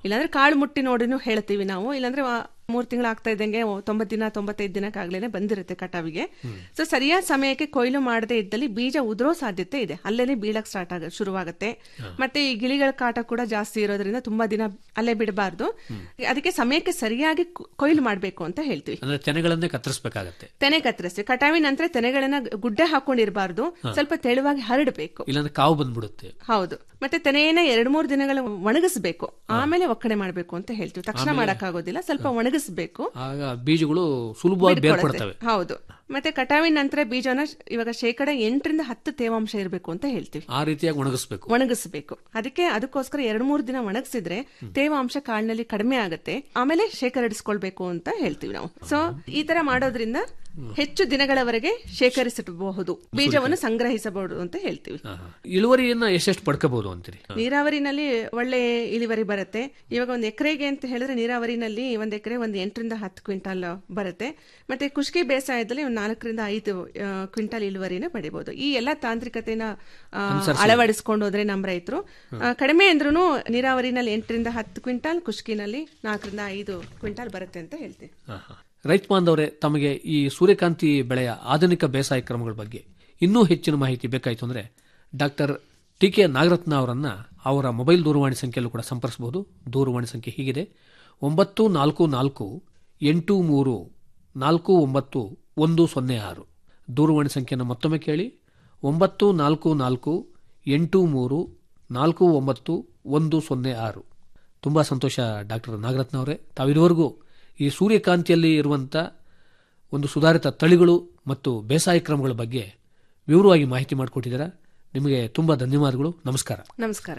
ಇಲ್ಲಾಂದ್ರೆ ಕಾಳು ಮುಟ್ಟಿ ನೋಡಿನೂ ಹೇಳ್ತೀವಿ ನಾವು ಇಲ್ಲಾಂದ್ರೆ ವಾ- ಮೂರ್ ತಿಂಗಳು ಆಗ್ತಾ ಇದ್ದಂಗೆ ಓ, ತೊಂಬತ್ ದಿನ ತೊಂಬತ್ತೈದು ದಿನಕ್ಕಾಗ್ಲೇನೆ ಬಂದಿರುತ್ತೆ ಕಟಾವಿಗೆ ಸೊ ಸರಿಯಾದ ಸಮಯಕ್ಕೆ ಕೊಯ್ಲು ಮಾಡದೇ ಇದ್ದಲ್ಲಿ ಬೀಜ ಉದುರೋ ಸಾಧ್ಯತೆ ಇದೆ ಅಲ್ಲೇನೆ ಬೀಳಕ್ ಸ್ಟಾರ್ಟ್ ಆಗ ಶುರುವಾಗುತ್ತೆ ಮತ್ತೆ ಈ ಗಿಳಿಗಳ ಕಾಟ ಕೂಡ ಜಾಸ್ತಿ ಇರೋದ್ರಿಂದ ತುಂಬಾ ದಿನ ಅಲ್ಲೇ ಬಿಡಬಾರ್ದು ಅದಕ್ಕೆ ಸಮಯಕ್ಕೆ ಸರಿಯಾಗಿ ಕೊ- ಕೊಯ್ಲು ಮಾಡಬೇಕು ಅಂತ ಹೇಳ್ತೀವಿ ಅಂದ್ರೆ ತೆನೆಗಳನ್ನೇ ಕತ್ತರಿಸಬೇಕಾಗತ್ತೆ ತೆನೆ ಕತ್ತರಿಸಿ ಕಟಾವಿನ ನಂತರ ತೆನೆಗಳನ್ನ ಗುಡ್ಡೆ ಹಾಕೊಂಡಿರ್ಬಾರ್ದು ಸ್ವಲ್ಪ ತೆಳುವಾಗಿ ಹರಡಬೇಕು ಇಲ್ಲಾಂದ್ರೆ ಕಾವು ಬಂದ್ಬಿಡುತ್ತೆ ಹೌದು ಮತ್ತೆ ತೆನೆಯನ್ನ ಎರಡ್ ಮೂರು ದಿನಗಳ ಒಣಗಿಸ್ಬೇಕು ಆಮೇಲೆ ಒಕ್ಕಣೆ ಮಾಡ್ಬೇಕು ಅಂತ ಹೇಳ್ತೀವಿ ತಕ್ಷಣ ಮಾಡಕ್ಕಾಗೋದಿಲ್ಲ ಸ್ವಲ್ಪ ಒಣಗಿಸ್ಬೇಕು ಆಗ ಬೀಜಗಳು ಸುಲಭವಾಗಿ ಬಿಟ್ಕೊಳತ್ತೆ. ಬೇರ್ಪಡ್ತವೆ ಹೌದು ಮತ್ತೆ ಕಟಾವಿನ ನಂತರ ಬೀಜನ ಇವಾಗ ಶೇಕಡ ಎಂಟರಿಂದ ಹತ್ತು ತೇವಾಂಶ ಇರಬೇಕು ಅಂತ ಹೇಳ್ತೀವಿ ಆ ರೀತಿಯಾಗಿ ಒಣಗಿಸ್ಬೇಕು ಒಣಗಿಸ್ಬೇಕು ಅದಕ್ಕೆ ಅದಕ್ಕೋಸ್ಕರ ಎರಡ್ ಮೂರು ದಿನ ಒಣಗಿಸಿದ್ರೆ ತೇವಾಂಶ ಕಾಳಿನಲ್ಲಿ ಕಡಿಮೆ ಆಗುತ್ತೆ ಆಮೇಲೆ ಶೇಖರಿಸಿಕೊಳ್ಬೇಕು ಅಂತ ಹೇಳ್ತೀವಿ ನಾವು ಸೊ ಈ ತರ ಮಾಡೋದ್ರಿಂದ ಹೆಚ್ಚು ದಿನಗಳವರೆಗೆ ಶೇಖರಿಸಬಹುದು ಬೀಜವನ್ನು ಸಂಗ್ರಹಿಸಬಹುದು ಅಂತ ಹೇಳ್ತೀವಿ ಹಾ, ಹಾ. ಇಳುವರಿಯನ್ನ ಎಷ್ಟೆಷ್ಟು ಪಡ್ಕೋಬಹುದು ಅಂತೀರಿ ನೀರಾವರಿನಲ್ಲಿ ಒಳ್ಳೆ ಇಳುವರಿ ಬರುತ್ತೆ ಇವಾಗ ಒಂದು ಎಕರೆಗೆ ಅಂತ ಹೇಳಿದ್ರೆ ನೀರಾವರಿನಲ್ಲಿ ಒಂದ್ ಎಕರೆ ಒಂದು ಎಂಟರಿಂದ ಹತ್ತು ಕ್ವಿಂಟಾಲ್ ಬರುತ್ತೆ ಮತ್ತೆ ಕುಷ್ಕಿ ಬೇಸಾಯದಲ್ಲಿ ಒಂದು ನಾಲ್ಕರಿಂದ ಐದು ಆ, ಕ್ವಿಂಟಾಲ್ ಇಳುವರಿನ ಪಡಿಬಹುದು ಈ ಎಲ್ಲ ತಾಂತ್ರಿಕತೆನ ಆ, ಅಳವಡಿಸ್ಕೊಂಡು ಹೋದ್ರೆ ನಮ್ಮ ರೈತರು ಆ, ಕಡಿಮೆ ಅಂದ್ರೂ ನೀರಾವರಿನಲ್ಲಿ ಎಂಟರಿಂದ ಹತ್ತು ಕ್ವಿಂಟಾಲ್ ಕುಷ್ಕಿನಲ್ಲಿ ನಾಲ್ಕರಿಂದ ಐದು ಕ್ವಿಂಟಾಲ್ ಬರುತ್ತೆ ಅಂತ ಹೇಳ್ತೀವಿ ಹಾ, ಹಾ. ರೈತ ಬಾಂಧವರೇ ತಮಗೆ ಈ ಸೂರ್ಯಕಾಂತಿ ಬೆಳೆಯ ಆಧುನಿಕ ಬೇಸಾಯ ಕ್ರಮಗಳ ಬಗ್ಗೆ ಇನ್ನೂ ಹೆಚ್ಚಿನ ಮಾಹಿತಿ ಬೇಕಾಯಿತು ಅಂದ್ರೆ ಡಾಕ್ಟರ್ ಟಿ ಕೆ ನಾಗರತ್ನ ಅವರನ್ನ ಅವರ ಮೊಬೈಲ್ ದೂರವಾಣಿ ಸಂಖ್ಯೆಯಲ್ಲೂ ಕೂಡ ಸಂಪರ್ಸಬಹುದು ದೂರವಾಣಿ ಸಂಖ್ಯೆ ಹೀಗಿದೆ ಒಂಬತ್ತು ನಾಲ್ಕು ನಾಲ್ಕು ಎಂಟು ಮೂರು ನಾಲ್ಕು ಒಂಬತ್ತು ಒಂದು ಸೊನ್ನೆ ಆರು ದೂರವಾಣಿ ಸಂಖ್ಯೆಯನ್ನು ಮತ್ತೊಮ್ಮೆ ಕೇಳಿ ಒಂಬತ್ತು ನಾಲ್ಕು ನಾಲ್ಕು ಎಂಟು ಮೂರು ನಾಲ್ಕು ಒಂಬತ್ತು ಒಂದು ಸೊನ್ನೆ ಆರು ತುಂಬ ಸಂತೋಷ ಡಾಕ್ಟರ್ ನಾಗರತ್ನ ಅವರೇ ತಾವಿದುವರೆಗೂ ಈ ಸೂರ್ಯಕಾಂತಿಯಲ್ಲಿ ಇರುವಂಥ ಒಂದು ಸುಧಾರಿತ ತಳಿಗಳು ಮತ್ತು ಬೇಸಾಯ ಕ್ರಮಗಳ ಬಗ್ಗೆ ವಿವರವಾಗಿ ಮಾಹಿತಿ ಮಾಡಿಕೊಟ್ಟಿದ್ದೀರಾ ನಿಮಗೆ ತುಂಬ ಧನ್ಯವಾದಗಳು ನಮಸ್ಕಾರ ನಮಸ್ಕಾರ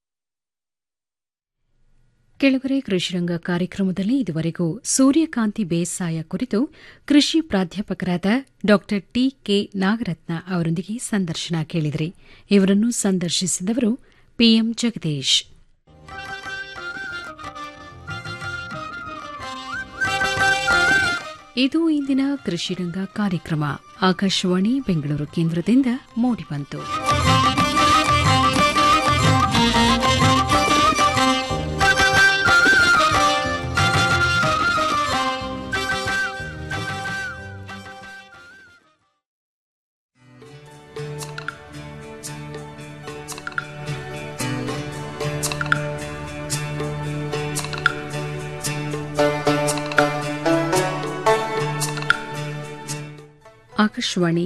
ಕೆಳಗರೆ ಕೃಷಿರಂಗ ಕಾರ್ಯಕ್ರಮದಲ್ಲಿ ಇದುವರೆಗೂ ಸೂರ್ಯಕಾಂತಿ ಬೇಸಾಯ ಕುರಿತು ಕೃಷಿ ಪ್ರಾಧ್ಯಾಪಕರಾದ ಡಾ ಟಿ ಕೆ ನಾಗರತ್ನ ಅವರೊಂದಿಗೆ ಸಂದರ್ಶನ ಕೇಳಿದ್ರಿ ಇವರನ್ನು ಸಂದರ್ಶಿಸಿದವರು ಪಿಎಂ ಜಗದೀಶ್ ಇದು ಇಂದಿನ ಕೃಷಿರಂಗ ಕಾರ್ಯಕ್ರಮ ಆಕಾಶವಾಣಿ ಬೆಂಗಳೂರು ಕೇಂದ್ರದಿಂದ ಮೂಡಿಬಂತು ಆಕಾಶವಾಣಿ